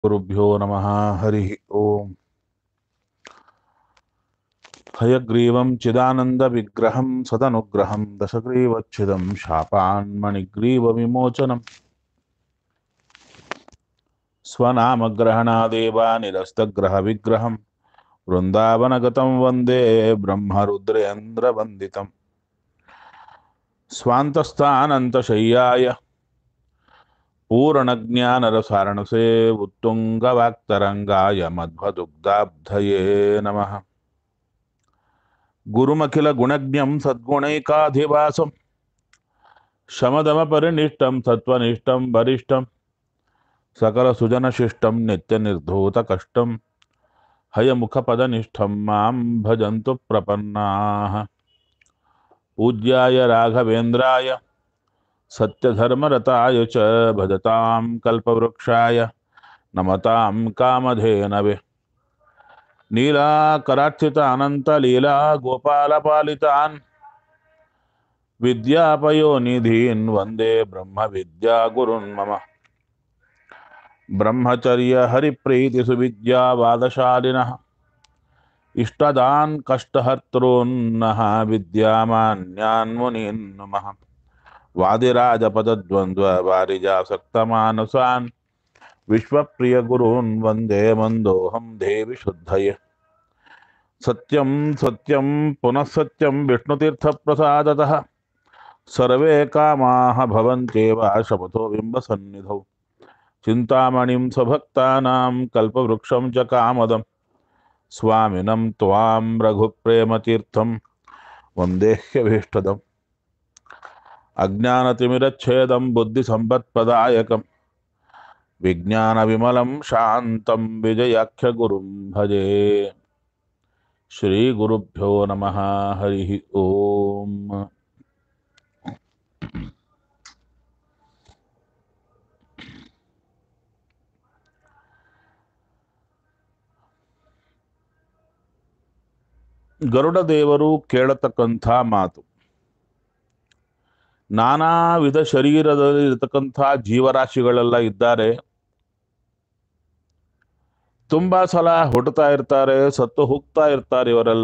गुरुभ्यो नमः हरिः ओम् हयग्रीवं चिदानन्दविग्रहं सदनुग्रहं दशग्रीवच्छिदं शापान्मणिग्रीवविमोचनम् स्वनामग्रहणादेव निरस्तग्रहविग्रहं वृन्दावनगतं वन्दे ब्रह्मरुद्रेन्द्रवन्दितम् स्वान्तस्थानन्तशय्याय पूर्णज्ञानरसारणसे उत्तुङ्गवाक्तरङ्गाय मध्वदुग्धाब्धये नमः गुरुमखिलगुणज्ञं सद्गुणैकाधिवासं शमदमपरिनिष्टं सत्त्वनिष्ठं वरिष्ठं सकलसुजनशिष्टं नित्यनिर्धूतकष्टं हयमुखपदनिष्ठं मां भजन्तु प्रपन्नाः पूज्याय राघवेन्द्राय सत्यधर्मरताय च भजतां कल्पवृक्षाय नमतां कामधेनवे नीलाकरार्चित अनन्तलीला गोपालपालितान् विद्यापयोनिधीन् वन्दे ब्रह्मविद्यागुरुन् मम ब्रह्मचर्यहरिप्रीतिसुविद्यावादशालिनः इष्टदान् कष्टहर्तॄन्नः विद्यामान्यान् मुनीन् नमः वादिराजपदद्वन्द्ववारिजासक्तमानसान् विश्वप्रियगुरून् वन्दे मन्दोऽहं देवि शुद्धये सत्यं सत्यं पुनः सत्यं विष्णुतीर्थप्रसादतः सर्वे कामाः भवन्त्येव शपथो बिम्बसन्निधौ चिन्तामणिं स्वभक्तानां कल्पवृक्षं च कामदं स्वामिनं त्वां रघुप्रेमतीर्थं वन्देह्यभीष्टदम् अज्ञानतिमिरच्छेदं बुद्धिसम्पत्प्रदायकं विज्ञानविमलं शान्तं विजयाख्यगुरुं भजे श्रीगुरुभ्यो नमः हरिः ओम् ಗರುಡ ದೇವರು ಕೇಳತಕ್ಕಂಥ ಮಾತು ನಾನಾ ವಿಧ ಶರೀರದಲ್ಲಿ ಇರತಕ್ಕಂಥ ಜೀವರಾಶಿಗಳೆಲ್ಲ ಇದ್ದಾರೆ ತುಂಬಾ ಸಲ ಹುಟ್ಟುತ್ತಾ ಇರ್ತಾರೆ ಸತ್ತು ಹೋಗ್ತಾ ಇರ್ತಾರೆ ಇವರೆಲ್ಲ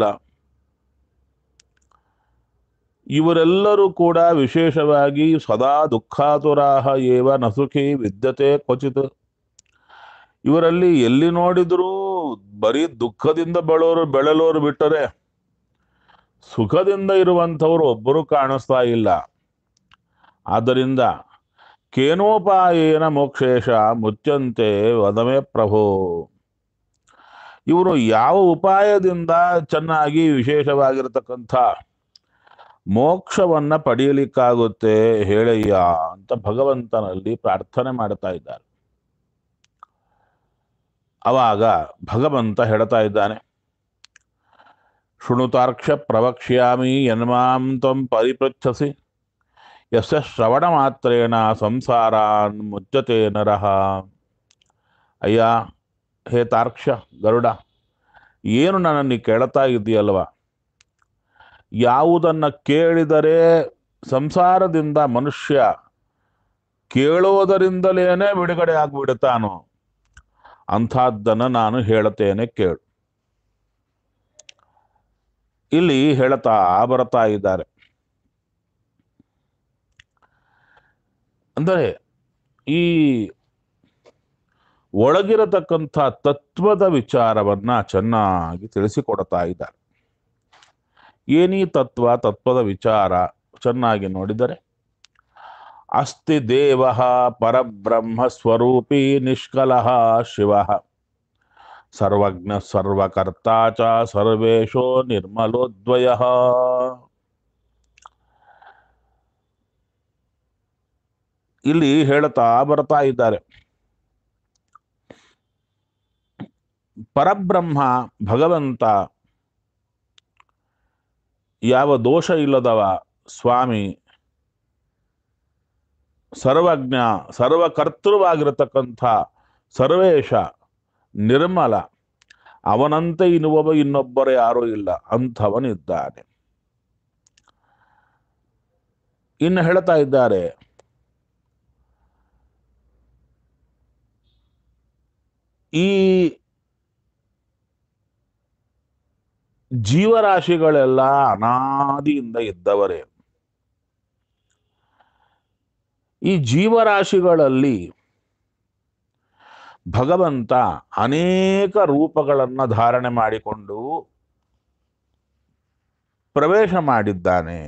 ಇವರೆಲ್ಲರೂ ಕೂಡ ವಿಶೇಷವಾಗಿ ಸದಾ ದುಃಖಾತುರಾಹ ಏವ ನಸುಖಿ ವಿದ್ಯತೆ ಕ್ವಚಿತ್ ಇವರಲ್ಲಿ ಎಲ್ಲಿ ನೋಡಿದರೂ ಬರೀ ದುಃಖದಿಂದ ಬೆಳೋರು ಬೆಳಲೋರು ಬಿಟ್ಟರೆ ಸುಖದಿಂದ ಇರುವಂಥವ್ರು ಒಬ್ಬರು ಕಾಣಿಸ್ತಾ ಇಲ್ಲ ಆದ್ದರಿಂದ ಕೇನೋಪಾಯೇನ ಮೋಕ್ಷೇಶ ಮುಚ್ಚಂತೆ ವದಮೆ ಪ್ರಭೋ ಇವರು ಯಾವ ಉಪಾಯದಿಂದ ಚೆನ್ನಾಗಿ ವಿಶೇಷವಾಗಿರತಕ್ಕಂಥ ಮೋಕ್ಷವನ್ನ ಪಡೆಯಲಿಕ್ಕಾಗುತ್ತೆ ಹೇಳಯ್ಯ ಅಂತ ಭಗವಂತನಲ್ಲಿ ಪ್ರಾರ್ಥನೆ ಮಾಡ್ತಾ ಇದ್ದಾರೆ ಅವಾಗ ಭಗವಂತ ಹೇಳ್ತಾ ಇದ್ದಾನೆ ಶೃಣುತಾರ್ಕ್ಷ ಪ್ರವಕ್ಷ್ಯಾಮಿ ಯನ್ಮಾಂ ತ್ವಂ ಪರಿಪೃಚ್ಛಸಿ ಯಶ ಶ್ರವಣ ಮಾತ್ರೇಣ ಸಂಸಾರಾನ್ ಮುಚ್ಚತೆ ನರಹ ಅಯ್ಯ ಹೇ ತಾರ್ಕ್ಷ ಗರುಡ ಏನು ನನ್ನನ್ನು ಕೇಳ್ತಾ ಇದೆಯಲ್ವ ಯಾವುದನ್ನ ಕೇಳಿದರೆ ಸಂಸಾರದಿಂದ ಮನುಷ್ಯ ಕೇಳೋದರಿಂದಲೇನೆ ಬಿಡುಗಡೆ ಆಗ್ಬಿಡುತ್ತಾನೋ ಅಂಥದ್ದನ್ನು ನಾನು ಹೇಳುತ್ತೇನೆ ಕೇಳು ಇಲ್ಲಿ ಹೇಳ್ತಾ ಬರ್ತಾ ಇದ್ದಾರೆ ಅಂದರೆ ಈ ಒಳಗಿರತಕ್ಕಂಥ ತತ್ವದ ವಿಚಾರವನ್ನ ಚೆನ್ನಾಗಿ ತಿಳಿಸಿಕೊಡ್ತಾ ಇದ್ದಾರೆ ಏನೀ ತತ್ವ ತತ್ವದ ವಿಚಾರ ಚೆನ್ನಾಗಿ ನೋಡಿದರೆ ಅಸ್ತಿ ದೇವ ಪರಬ್ರಹ್ಮ ಸ್ವರೂಪಿ ನಿಷ್ಕಲ ಶಿವ ಸರ್ವಜ್ಞ ಸರ್ವಕರ್ತ ಚ ಸರ್ವೇಶೋ ನಿರ್ಮಲೋದ್ವಯ ಇಲ್ಲಿ ಹೇಳ್ತಾ ಬರ್ತಾ ಇದ್ದಾರೆ ಪರಬ್ರಹ್ಮ ಭಗವಂತ ಯಾವ ದೋಷ ಇಲ್ಲದವ ಸ್ವಾಮಿ ಸರ್ವಜ್ಞ ಸರ್ವಕರ್ತೃವಾಗಿರತಕ್ಕಂಥ ಸರ್ವೇಶ ನಿರ್ಮಲ ಅವನಂತೆ ಇನ್ನುವವ ಇನ್ನೊಬ್ಬರು ಯಾರೂ ಇಲ್ಲ ಅಂಥವನಿದ್ದಾನೆ ಇನ್ನು ಹೇಳ್ತಾ ಇದ್ದಾರೆ ಈ ಜೀವರಾಶಿಗಳೆಲ್ಲ ಅನಾದಿಯಿಂದ ಇದ್ದವರೇ ಈ ಜೀವರಾಶಿಗಳಲ್ಲಿ ಭಗವಂತ ಅನೇಕ ರೂಪಗಳನ್ನು ಧಾರಣೆ ಮಾಡಿಕೊಂಡು ಪ್ರವೇಶ ಮಾಡಿದ್ದಾನೆ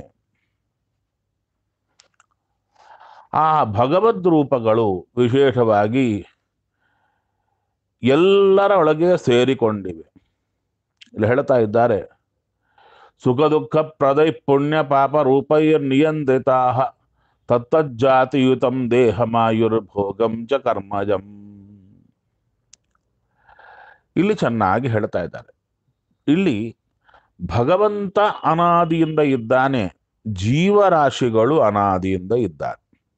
ಆ ಭಗವದ್ ರೂಪಗಳು ವಿಶೇಷವಾಗಿ ಎಲ್ಲರ ಒಳಗೆ ಸೇರಿಕೊಂಡಿವೆ ಇಲ್ಲಿ ಹೇಳ್ತಾ ಇದ್ದಾರೆ ಸುಖ ದುಃಖ ಪ್ರದೈ ಪುಣ್ಯ ಪಾಪ ರೂಪೈರ್ ನಿಯಂತ್ರಿತಾ ತತ್ತಜ್ಜಾತಿಯುತಂ ದೇಹಮಾಯುರ್ಭೋಗಂ ಚ ಕರ್ಮಜಂ ಇಲ್ಲಿ ಚೆನ್ನಾಗಿ ಹೇಳ್ತಾ ಇದ್ದಾರೆ ಇಲ್ಲಿ ಭಗವಂತ ಅನಾದಿಯಿಂದ ಇದ್ದಾನೆ ಜೀವರಾಶಿಗಳು ಅನಾದಿಯಿಂದ ಇದ್ದಾರೆ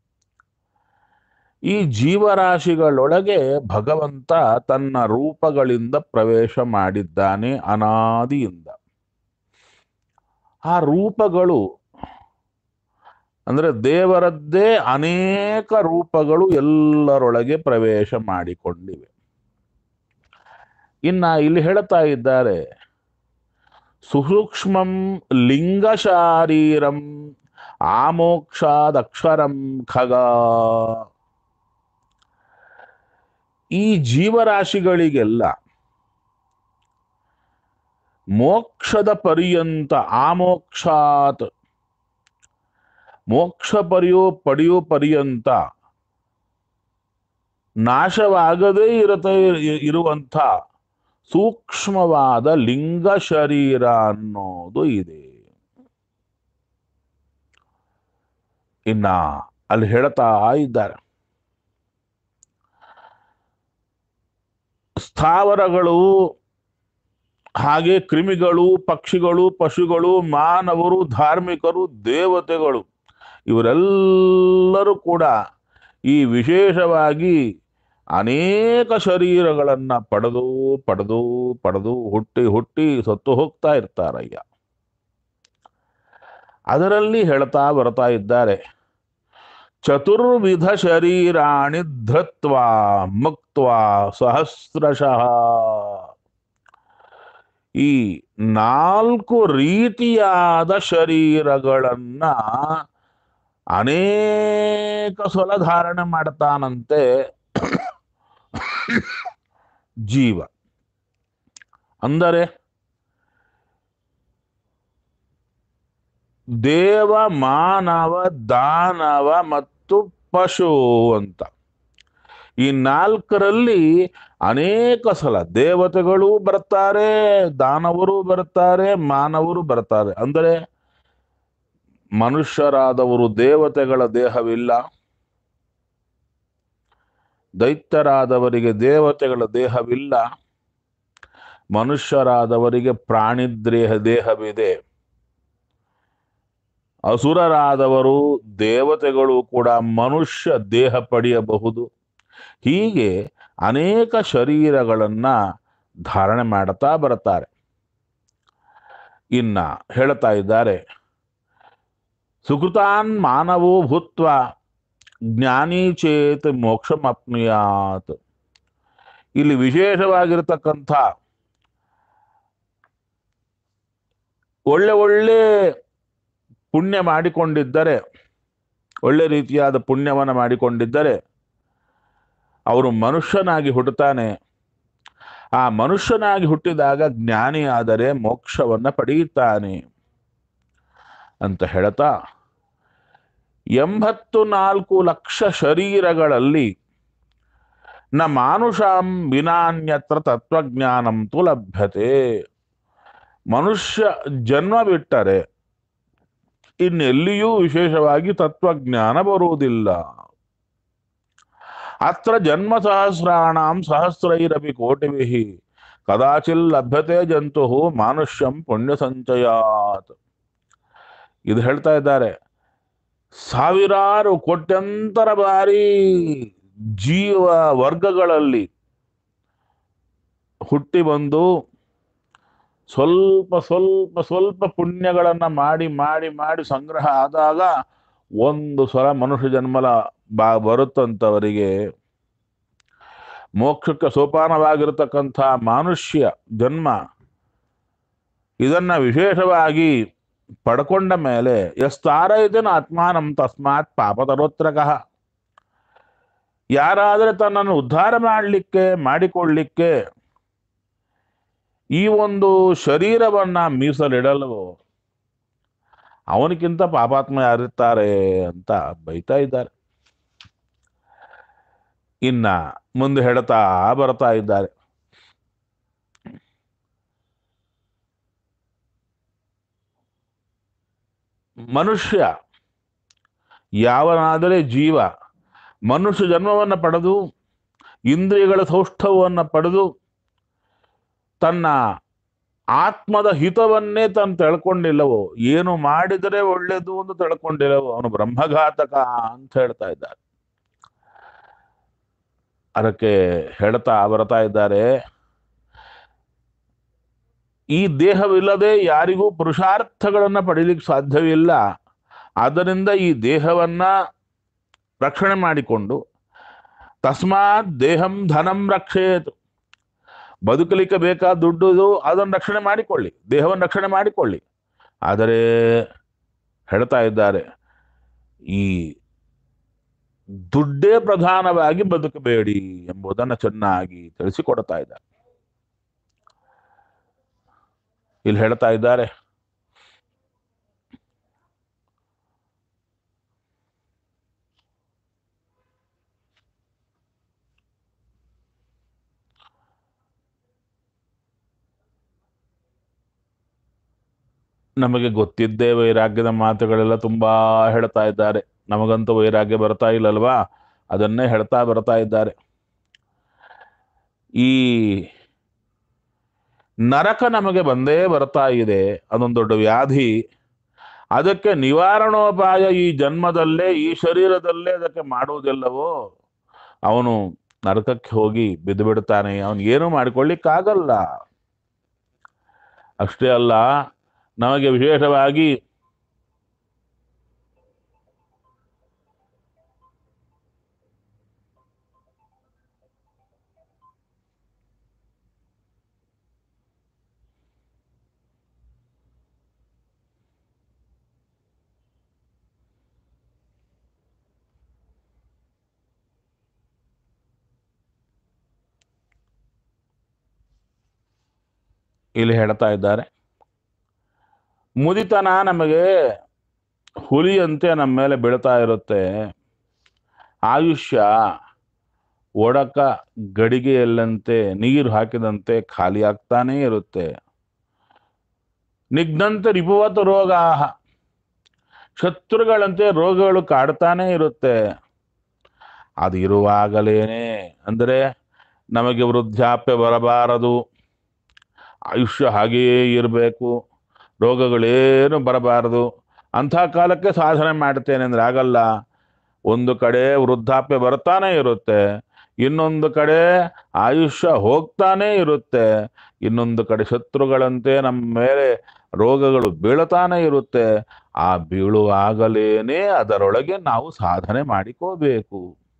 ಈ ಜೀವರಾಶಿಗಳೊಳಗೆ ಭಗವಂತ ತನ್ನ ರೂಪಗಳಿಂದ ಪ್ರವೇಶ ಮಾಡಿದ್ದಾನೆ ಅನಾದಿಯಿಂದ ಆ ರೂಪಗಳು ಅಂದ್ರೆ ದೇವರದ್ದೇ ಅನೇಕ ರೂಪಗಳು ಎಲ್ಲರೊಳಗೆ ಪ್ರವೇಶ ಮಾಡಿಕೊಂಡಿವೆ ಇನ್ನ ಇಲ್ಲಿ ಹೇಳ್ತಾ ಇದ್ದಾರೆ ಸುಸೂಕ್ಷ್ಮಂ ಲಿಂಗ ಶಾರೀರಂ ಆಮೋಕ್ಷಾದಕ್ಷರಂ ಖಗ ಈ ಜೀವರಾಶಿಗಳಿಗೆಲ್ಲ ಮೋಕ್ಷದ ಪರ್ಯಂತ ಆಮೋಕ್ಷಾತ್ ಮೋಕ್ಷ ಪರ್ಯೋ ಪಡೆಯೋ ಪರ್ಯಂತ ನಾಶವಾಗದೇ ಇರತ ಇರುವಂಥ ಸೂಕ್ಷ್ಮವಾದ ಲಿಂಗ ಶರೀರ ಅನ್ನೋದು ಇದೆ ಇನ್ನ ಅಲ್ಲಿ ಹೇಳ್ತಾ ಇದ್ದಾರೆ ಸ್ಥಾವರಗಳು ಹಾಗೆ ಕ್ರಿಮಿಗಳು ಪಕ್ಷಿಗಳು ಪಶುಗಳು ಮಾನವರು ಧಾರ್ಮಿಕರು ದೇವತೆಗಳು ಇವರೆಲ್ಲರೂ ಕೂಡ ಈ ವಿಶೇಷವಾಗಿ ಅನೇಕ ಶರೀರಗಳನ್ನ ಪಡೆದು ಪಡೆದು ಪಡೆದು ಹುಟ್ಟಿ ಹುಟ್ಟಿ ಸತ್ತು ಹೋಗ್ತಾ ಇರ್ತಾರಯ್ಯ ಅದರಲ್ಲಿ ಹೇಳ್ತಾ ಬರ್ತಾ ಇದ್ದಾರೆ ಚತುರ್ವಿಧ ಶರೀರಾಣಿ ಧೃತ್ವ ಮುಕ್ತ ಸಹಸ್ರಶಃ ಈ ನಾಲ್ಕು ರೀತಿಯಾದ ಶರೀರಗಳನ್ನ ಅನೇಕ ಸಲ ಧಾರಣೆ ಮಾಡ್ತಾನಂತೆ ಜೀವ ಅಂದರೆ ದೇವ ಮಾನವ ದಾನವ ಮತ್ತು ಪಶು ಅಂತ ಈ ನಾಲ್ಕರಲ್ಲಿ ಅನೇಕ ಸಲ ದೇವತೆಗಳು ಬರ್ತಾರೆ ದಾನವರು ಬರ್ತಾರೆ ಮಾನವರು ಬರ್ತಾರೆ ಅಂದರೆ ಮನುಷ್ಯರಾದವರು ದೇವತೆಗಳ ದೇಹವಿಲ್ಲ ದೈತ್ಯರಾದವರಿಗೆ ದೇವತೆಗಳ ದೇಹವಿಲ್ಲ ಮನುಷ್ಯರಾದವರಿಗೆ ಪ್ರಾಣಿದ್ರೇಹ ದೇಹವಿದೆ ಅಸುರರಾದವರು ದೇವತೆಗಳು ಕೂಡ ಮನುಷ್ಯ ದೇಹ ಪಡೆಯಬಹುದು ಹೀಗೆ ಅನೇಕ ಶರೀರಗಳನ್ನ ಧಾರಣೆ ಮಾಡ್ತಾ ಬರ್ತಾರೆ ಇನ್ನ ಹೇಳ್ತಾ ಇದ್ದಾರೆ ಸುಕೃತಾನ್ ಮಾನವೋ ಭೂತ್ವ ಜ್ಞಾನಿ ಚೇತ್ ಮೋಕ್ಷಮಪ್ನುಯಾತ್ ಇಲ್ಲಿ ವಿಶೇಷವಾಗಿರತಕ್ಕಂಥ ಒಳ್ಳೆ ಒಳ್ಳೆ ಪುಣ್ಯ ಮಾಡಿಕೊಂಡಿದ್ದರೆ ಒಳ್ಳೆ ರೀತಿಯಾದ ಪುಣ್ಯವನ್ನು ಮಾಡಿಕೊಂಡಿದ್ದರೆ ಅವರು ಮನುಷ್ಯನಾಗಿ ಹುಟ್ಟುತ್ತಾನೆ ಆ ಮನುಷ್ಯನಾಗಿ ಹುಟ್ಟಿದಾಗ ಜ್ಞಾನಿ ಆದರೆ ಮೋಕ್ಷವನ್ನ ಪಡೆಯುತ್ತಾನೆ ಅಂತ ಹೇಳ್ತಾ ಎಂಬತ್ತು ನಾಲ್ಕು ಲಕ್ಷ ಶರೀರಗಳಲ್ಲಿ ನ ಮಾನುಷಾಂ ವಿನಾನ್ಯತ್ರ ತತ್ವಜ್ಞಾನಂ ತು ಲಭ್ಯತೆ ಮನುಷ್ಯ ಜನ್ಮ ಬಿಟ್ಟರೆ ಇನ್ನೆಲ್ಲಿಯೂ ವಿಶೇಷವಾಗಿ ತತ್ವಜ್ಞಾನ ಬರುವುದಿಲ್ಲ ಅತ್ರ ಜನ್ಮ ಸಹಸ್ರಾಣಾಂ ಸಹಸ್ರೈರಪಿ ಕೋಟಿಭಿ ಕದಾಚಿಲ್ ಲಭ್ಯತೆ ಜಂತು ಮಾನುಷ್ಯಂ ಪುಣ್ಯ ಸಂಚಯಾತ್ ಇದು ಹೇಳ್ತಾ ಇದ್ದಾರೆ ಸಾವಿರಾರು ಕೋಟ್ಯಂತರ ಬಾರಿ ಜೀವ ವರ್ಗಗಳಲ್ಲಿ ಹುಟ್ಟಿ ಬಂದು ಸ್ವಲ್ಪ ಸ್ವಲ್ಪ ಸ್ವಲ್ಪ ಪುಣ್ಯಗಳನ್ನ ಮಾಡಿ ಮಾಡಿ ಮಾಡಿ ಸಂಗ್ರಹ ಆದಾಗ ಒಂದು ಸಲ ಮನುಷ್ಯ ಜನ್ಮಲ ಬಾ ಬರುತ್ತಂತವರಿಗೆ ಮೋಕ್ಷಕ್ಕೆ ಸೋಪಾನವಾಗಿರತಕ್ಕಂಥ ಮಾನುಷ್ಯ ಜನ್ಮ ಇದನ್ನ ವಿಶೇಷವಾಗಿ ಪಡ್ಕೊಂಡ ಮೇಲೆ ಎಸ್ತಾರೈತನ ಆತ್ಮಾನಂ ತಸ್ಮಾತ್ ಪಾಪತರೋತ್ರಕಃ ಯಾರಾದರೆ ತನ್ನನ್ನು ಉದ್ಧಾರ ಮಾಡಲಿಕ್ಕೆ ಮಾಡಿಕೊಳ್ಳಿಕ್ಕೆ ಈ ಒಂದು ಶರೀರವನ್ನ ಮೀಸಲಿಡಲ್ವೋ ಅವನಿಗಿಂತ ಪಾಪಾತ್ಮ ಯಾರಿರ್ತಾರೆ ಅಂತ ಬೈತಾ ಇದ್ದಾರೆ ಇನ್ನ ಮುಂದೆ ಹೇಳ್ತಾ ಬರ್ತಾ ಇದ್ದಾರೆ ಮನುಷ್ಯ ಯಾವನಾದರೆ ಜೀವ ಮನುಷ್ಯ ಜನ್ಮವನ್ನು ಪಡೆದು ಇಂದ್ರಿಯಗಳ ಸೌಷ್ಠವವನ್ನು ಪಡೆದು ತನ್ನ ಆತ್ಮದ ಹಿತವನ್ನೇ ತಾನು ತಿಳ್ಕೊಂಡಿಲ್ಲವೋ ಏನು ಮಾಡಿದರೆ ಒಳ್ಳೆಯದು ಅಂತ ತಿಳ್ಕೊಂಡಿಲ್ಲವೋ ಅವನು ಬ್ರಹ್ಮಘಾತಕ ಅಂತ ಹೇಳ್ತಾ ಇದ್ದಾರೆ ಅದಕ್ಕೆ ಹೇಳ್ತಾ ಬರ್ತಾ ಇದ್ದಾರೆ ಈ ದೇಹವಿಲ್ಲದೆ ಯಾರಿಗೂ ಪುರುಷಾರ್ಥಗಳನ್ನ ಪಡೀಲಿಕ್ಕೆ ಸಾಧ್ಯವಿಲ್ಲ ಆದ್ದರಿಂದ ಈ ದೇಹವನ್ನ ರಕ್ಷಣೆ ಮಾಡಿಕೊಂಡು ತಸ್ಮಾತ್ ದೇಹಂ ಧನಂ ರಕ್ಷೇತ್ ಬದುಕಲಿಕ್ಕೆ ಬೇಕಾದ ದುಡ್ಡು ಅದನ್ನು ರಕ್ಷಣೆ ಮಾಡಿಕೊಳ್ಳಿ ದೇಹವನ್ನು ರಕ್ಷಣೆ ಮಾಡಿಕೊಳ್ಳಿ ಆದರೆ ಹೇಳ್ತಾ ಇದ್ದಾರೆ ಈ ದುಡ್ಡೇ ಪ್ರಧಾನವಾಗಿ ಬದುಕಬೇಡಿ ಎಂಬುದನ್ನು ಚೆನ್ನಾಗಿ ತಿಳಿಸಿಕೊಡ್ತಾ ಇದ್ದಾರೆ ಇಲ್ಲಿ ಹೇಳ್ತಾ ಇದ್ದಾರೆ ನಮಗೆ ಗೊತ್ತಿದ್ದೇ ವೈರಾಗ್ಯದ ಮಾತುಗಳೆಲ್ಲ ತುಂಬಾ ಹೇಳ್ತಾ ಇದ್ದಾರೆ ನಮಗಂತೂ ವೈರಾಗ್ಯ ಬರ್ತಾ ಇಲ್ಲಲ್ವಾ ಅದನ್ನೇ ಹೇಳ್ತಾ ಬರ್ತಾ ಇದ್ದಾರೆ ಈ ನರಕ ನಮಗೆ ಬಂದೇ ಬರ್ತಾ ಇದೆ ಅದೊಂದು ದೊಡ್ಡ ವ್ಯಾಧಿ ಅದಕ್ಕೆ ನಿವಾರಣೋಪಾಯ ಈ ಜನ್ಮದಲ್ಲೇ ಈ ಶರೀರದಲ್ಲೇ ಅದಕ್ಕೆ ಮಾಡುವುದಿಲ್ಲವೋ ಅವನು ನರಕಕ್ಕೆ ಹೋಗಿ ಬಿದ್ದು ಬಿಡ್ತಾನೆ ಅವನು ಏನು ಮಾಡಿಕೊಳ್ಳಿಕ್ಕಾಗಲ್ಲ ಅಷ್ಟೇ ಅಲ್ಲ ನಮಗೆ ವಿಶೇಷವಾಗಿ ಇಲ್ಲಿ ಹೇಳ್ತಾ ಇದ್ದಾರೆ ಮುದಿತನ ನಮಗೆ ಹುಲಿಯಂತೆ ನಮ್ಮ ಮೇಲೆ ಬೀಳ್ತಾ ಇರುತ್ತೆ ಆಯುಷ್ಯ ಒಡಕ ಗಡಿಗೆಯಲ್ಲಂತೆ ನೀರು ಹಾಕಿದಂತೆ ಖಾಲಿ ಆಗ್ತಾನೇ ಇರುತ್ತೆ ನಿಗ್ನಂತೆ ರಿಪುವತ ರೋಗ ಶತ್ರುಗಳಂತೆ ರೋಗಗಳು ಕಾಡ್ತಾನೇ ಇರುತ್ತೆ ಅದು ಇರುವಾಗಲೇನೆ ಅಂದರೆ ನಮಗೆ ವೃದ್ಧಾಪ್ಯ ಬರಬಾರದು ಆಯುಷ್ಯ ಹಾಗೆಯೇ ಇರಬೇಕು ರೋಗಗಳೇನು ಬರಬಾರದು ಅಂಥ ಕಾಲಕ್ಕೆ ಸಾಧನೆ ಮಾಡ್ತೇನೆ ಅಂದ್ರೆ ಆಗಲ್ಲ ಒಂದು ಕಡೆ ವೃದ್ಧಾಪ್ಯ ಬರ್ತಾನೆ ಇರುತ್ತೆ ಇನ್ನೊಂದು ಕಡೆ ಆಯುಷ್ಯ ಹೋಗ್ತಾನೇ ಇರುತ್ತೆ ಇನ್ನೊಂದು ಕಡೆ ಶತ್ರುಗಳಂತೆ ನಮ್ಮ ಮೇಲೆ ರೋಗಗಳು ಬೀಳ್ತಾನೆ ಇರುತ್ತೆ ಆ ಬೀಳುವಾಗಲೇನೆ ಅದರೊಳಗೆ ನಾವು ಸಾಧನೆ ಮಾಡಿಕೋಬೇಕು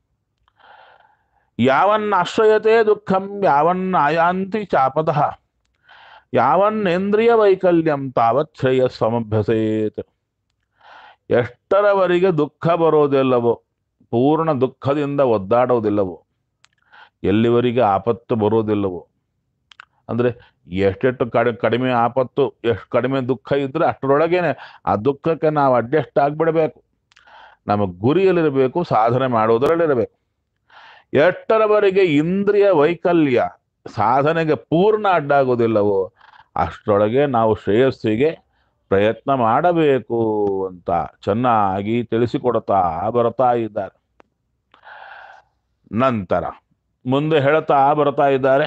ಯಾವನ್ನ ಆಶ್ರಯತೆ ದುಃಖಂ ಯಾವನ್ನ ಆಯಾಂತಿ ಚಾಪದಃ ಯಾವನ್ನೇಂದ್ರಿಯ ವೈಕಲ್ಯಂ ತಾವತ್ ಶ್ರೇಯ ಸಮಭ್ಯಸೇತ್ ಎಷ್ಟರವರೆಗೆ ದುಃಖ ಬರೋದಿಲ್ಲವೋ ಪೂರ್ಣ ದುಃಖದಿಂದ ಒದ್ದಾಡೋದಿಲ್ಲವೋ ಎಲ್ಲಿವರೆಗೆ ಆಪತ್ತು ಬರೋದಿಲ್ಲವೋ ಅಂದ್ರೆ ಎಷ್ಟೆಷ್ಟು ಕಡಿ ಕಡಿಮೆ ಆಪತ್ತು ಎಷ್ಟು ಕಡಿಮೆ ದುಃಖ ಇದ್ರೆ ಅಷ್ಟರೊಳಗೇನೆ ಆ ದುಃಖಕ್ಕೆ ನಾವು ಅಡ್ಜಸ್ಟ್ ಆಗ್ಬಿಡ್ಬೇಕು ನಮ್ಮ ಗುರಿಯಲ್ಲಿರಬೇಕು ಸಾಧನೆ ಮಾಡೋದರಲ್ಲಿರಬೇಕು ಎಷ್ಟರವರೆಗೆ ಇಂದ್ರಿಯ ವೈಕಲ್ಯ ಸಾಧನೆಗೆ ಪೂರ್ಣ ಅಡ್ಡಾಗೋದಿಲ್ಲವೋ ಅಷ್ಟರೊಳಗೆ ನಾವು ಶ್ರೇಯಸ್ಸಿಗೆ ಪ್ರಯತ್ನ ಮಾಡಬೇಕು ಅಂತ ಚೆನ್ನಾಗಿ ತಿಳಿಸಿಕೊಡ್ತಾ ಬರ್ತಾ ಇದ್ದಾರೆ ನಂತರ ಮುಂದೆ ಹೇಳ್ತಾ ಬರ್ತಾ ಇದ್ದಾರೆ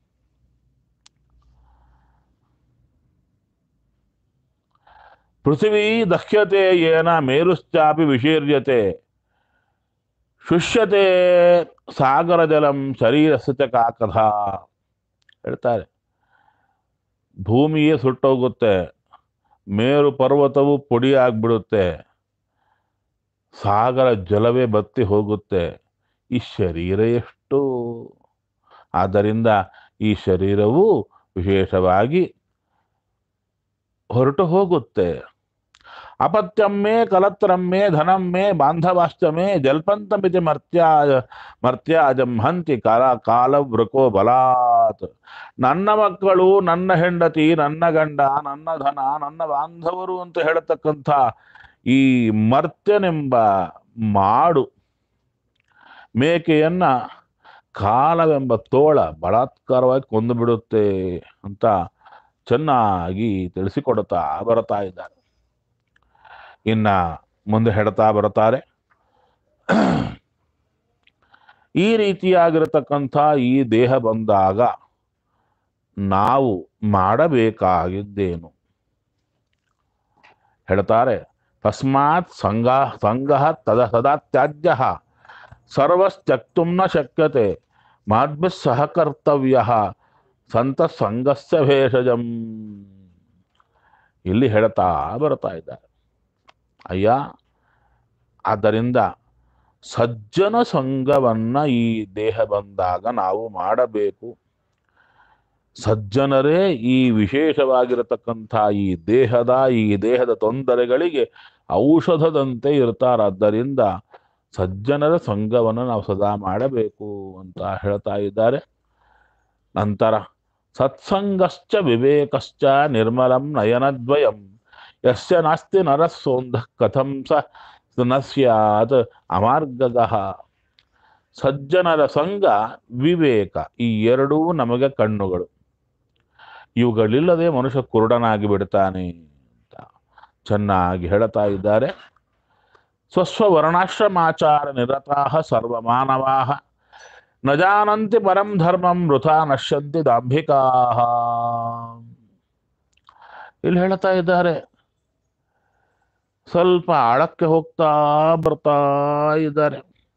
ಪೃಥಿವೀ ದಹ್ಯತೆ ಏನ ಮೇರುಶ್ಚಾಪಿ ವಿಶೀರ್ಯತೆ ಶುಷ್ಯತೆ ಸಾಗರ ಜಲಂ ಶರೀರಸ್ಯ ಕಾಕಧ ಹೇಳ್ತಾರೆ ಭೂಮಿಯೇ ಸುಟ್ಟೋಗುತ್ತೆ ಮೇರು ಪರ್ವತವು ಪುಡಿ ಆಗ್ಬಿಡುತ್ತೆ ಸಾಗರ ಜಲವೇ ಬತ್ತಿ ಹೋಗುತ್ತೆ ಈ ಶರೀರ ಎಷ್ಟು ಆದ್ದರಿಂದ ಈ ಶರೀರವು ವಿಶೇಷವಾಗಿ ಹೊರಟು ಹೋಗುತ್ತೆ ಅಪತ್ಯಮ್ಮೆ ಕಲತ್ರಮ್ಮೆ ಧನಮ್ಮೆ ಬಾಂಧವಾಶ್ಚಮೆ ಜಲ್ಪಂತಮಿತಿ ಮರ್ತ್ಯಾಯ ಮರ್ತ್ಯಾಜಂ ಹಂತಿ ಕಾಲ ಕಾಲ ವೃಕೋ ಬಲಾತ್ ನನ್ನ ಮಕ್ಕಳು ನನ್ನ ಹೆಂಡತಿ ನನ್ನ ಗಂಡ ನನ್ನ ಧನ ನನ್ನ ಬಾಂಧವರು ಅಂತ ಹೇಳತಕ್ಕಂಥ ಈ ಮರ್ತ್ಯನೆಂಬ ಮಾಡು ಮೇಕೆಯನ್ನ ಕಾಲವೆಂಬ ತೋಳ ಬಲಾತ್ಕಾರವಾಗಿ ಕೊಂದು ಬಿಡುತ್ತೆ ಅಂತ ಚೆನ್ನಾಗಿ ತಿಳಿಸಿಕೊಡುತ್ತಾ ಬರ್ತಾ ಇದ್ದಾರೆ ಇನ್ನ ಮುಂದೆ ಹೇಳ್ತಾ ಬರುತ್ತಾರೆ ಈ ರೀತಿಯಾಗಿರತಕ್ಕಂಥ ಈ ದೇಹ ಬಂದಾಗ ನಾವು ಮಾಡಬೇಕಾಗಿದ್ದೇನು ಹೇಳ್ತಾರೆ ತಸ್ಮಾತ್ ಸಂಗ ಸಂಗ ತದ ಸದಾ ತ್ಯಾಜ್ಯ ಸರ್ವಸ್ತ್ಯಕ್ತುಂ ನ ಶಕ್ಯತೆ ಮಾದ್ಭಿ ಸಹಕರ್ತವ್ಯ ಸಂತ ಸಂಗಸ್ಯ ಭೇಷಜಂ ಇಲ್ಲಿ ಹೇಳ್ತಾ ಬರ್ತಾ ಇದ್ದಾರೆ ಅಯ್ಯ ಆದ್ದರಿಂದ ಸಜ್ಜನ ಸಂಘವನ್ನ ಈ ದೇಹ ಬಂದಾಗ ನಾವು ಮಾಡಬೇಕು ಸಜ್ಜನರೇ ಈ ವಿಶೇಷವಾಗಿರತಕ್ಕಂಥ ಈ ದೇಹದ ಈ ದೇಹದ ತೊಂದರೆಗಳಿಗೆ ಔಷಧದಂತೆ ಇರ್ತಾರಾದ್ದರಿಂದ ಸಜ್ಜನರ ಸಂಘವನ್ನು ನಾವು ಸದಾ ಮಾಡಬೇಕು ಅಂತ ಹೇಳ್ತಾ ಇದ್ದಾರೆ ನಂತರ ಸತ್ಸಂಗಶ್ಚ ವಿವೇಕಶ್ಚ ನಿರ್ಮಲಂ ನಯನದ್ವಯಂ ಯಸ್ಯ ನಾಸ್ತಿ ನರಸೋಂಧ ಕಥಂ ಸ ನ ಸ್ಯಾತ್ ಅಮಾರ್ಗಗಃ ಸಜ್ಜನರ ಸಂಘ ವಿವೇಕ ಈ ಎರಡೂ ನಮಗೆ ಕಣ್ಣುಗಳು ಇವುಗಳಿಲ್ಲದೆ ಮನುಷ್ಯ ಕುರುಡನಾಗಿ ಬಿಡ್ತಾನೆ ಅಂತ ಚೆನ್ನಾಗಿ ಹೇಳ್ತಾ ಇದ್ದಾರೆ ಸ್ವಸ್ವ ವರ್ಣಾಶ್ರಮಾಚಾರ ನಿರತಾ ಸರ್ವಮಾನವಾ ನ ಜಾನಂತಿ ಪರಂ ಧರ್ಮಂ ವೃಥಾ ನಶ್ಯಂತಿ ದಾಂಭಿಕಾ ಇಲ್ಲಿ ಹೇಳ್ತಾ ಇದ್ದಾರೆ ಸ್ವಲ್ಪ ಆಳಕ್ಕೆ ಹೋಗ್ತಾ ಬರ್ತಾ ಇದ್ದಾರೆ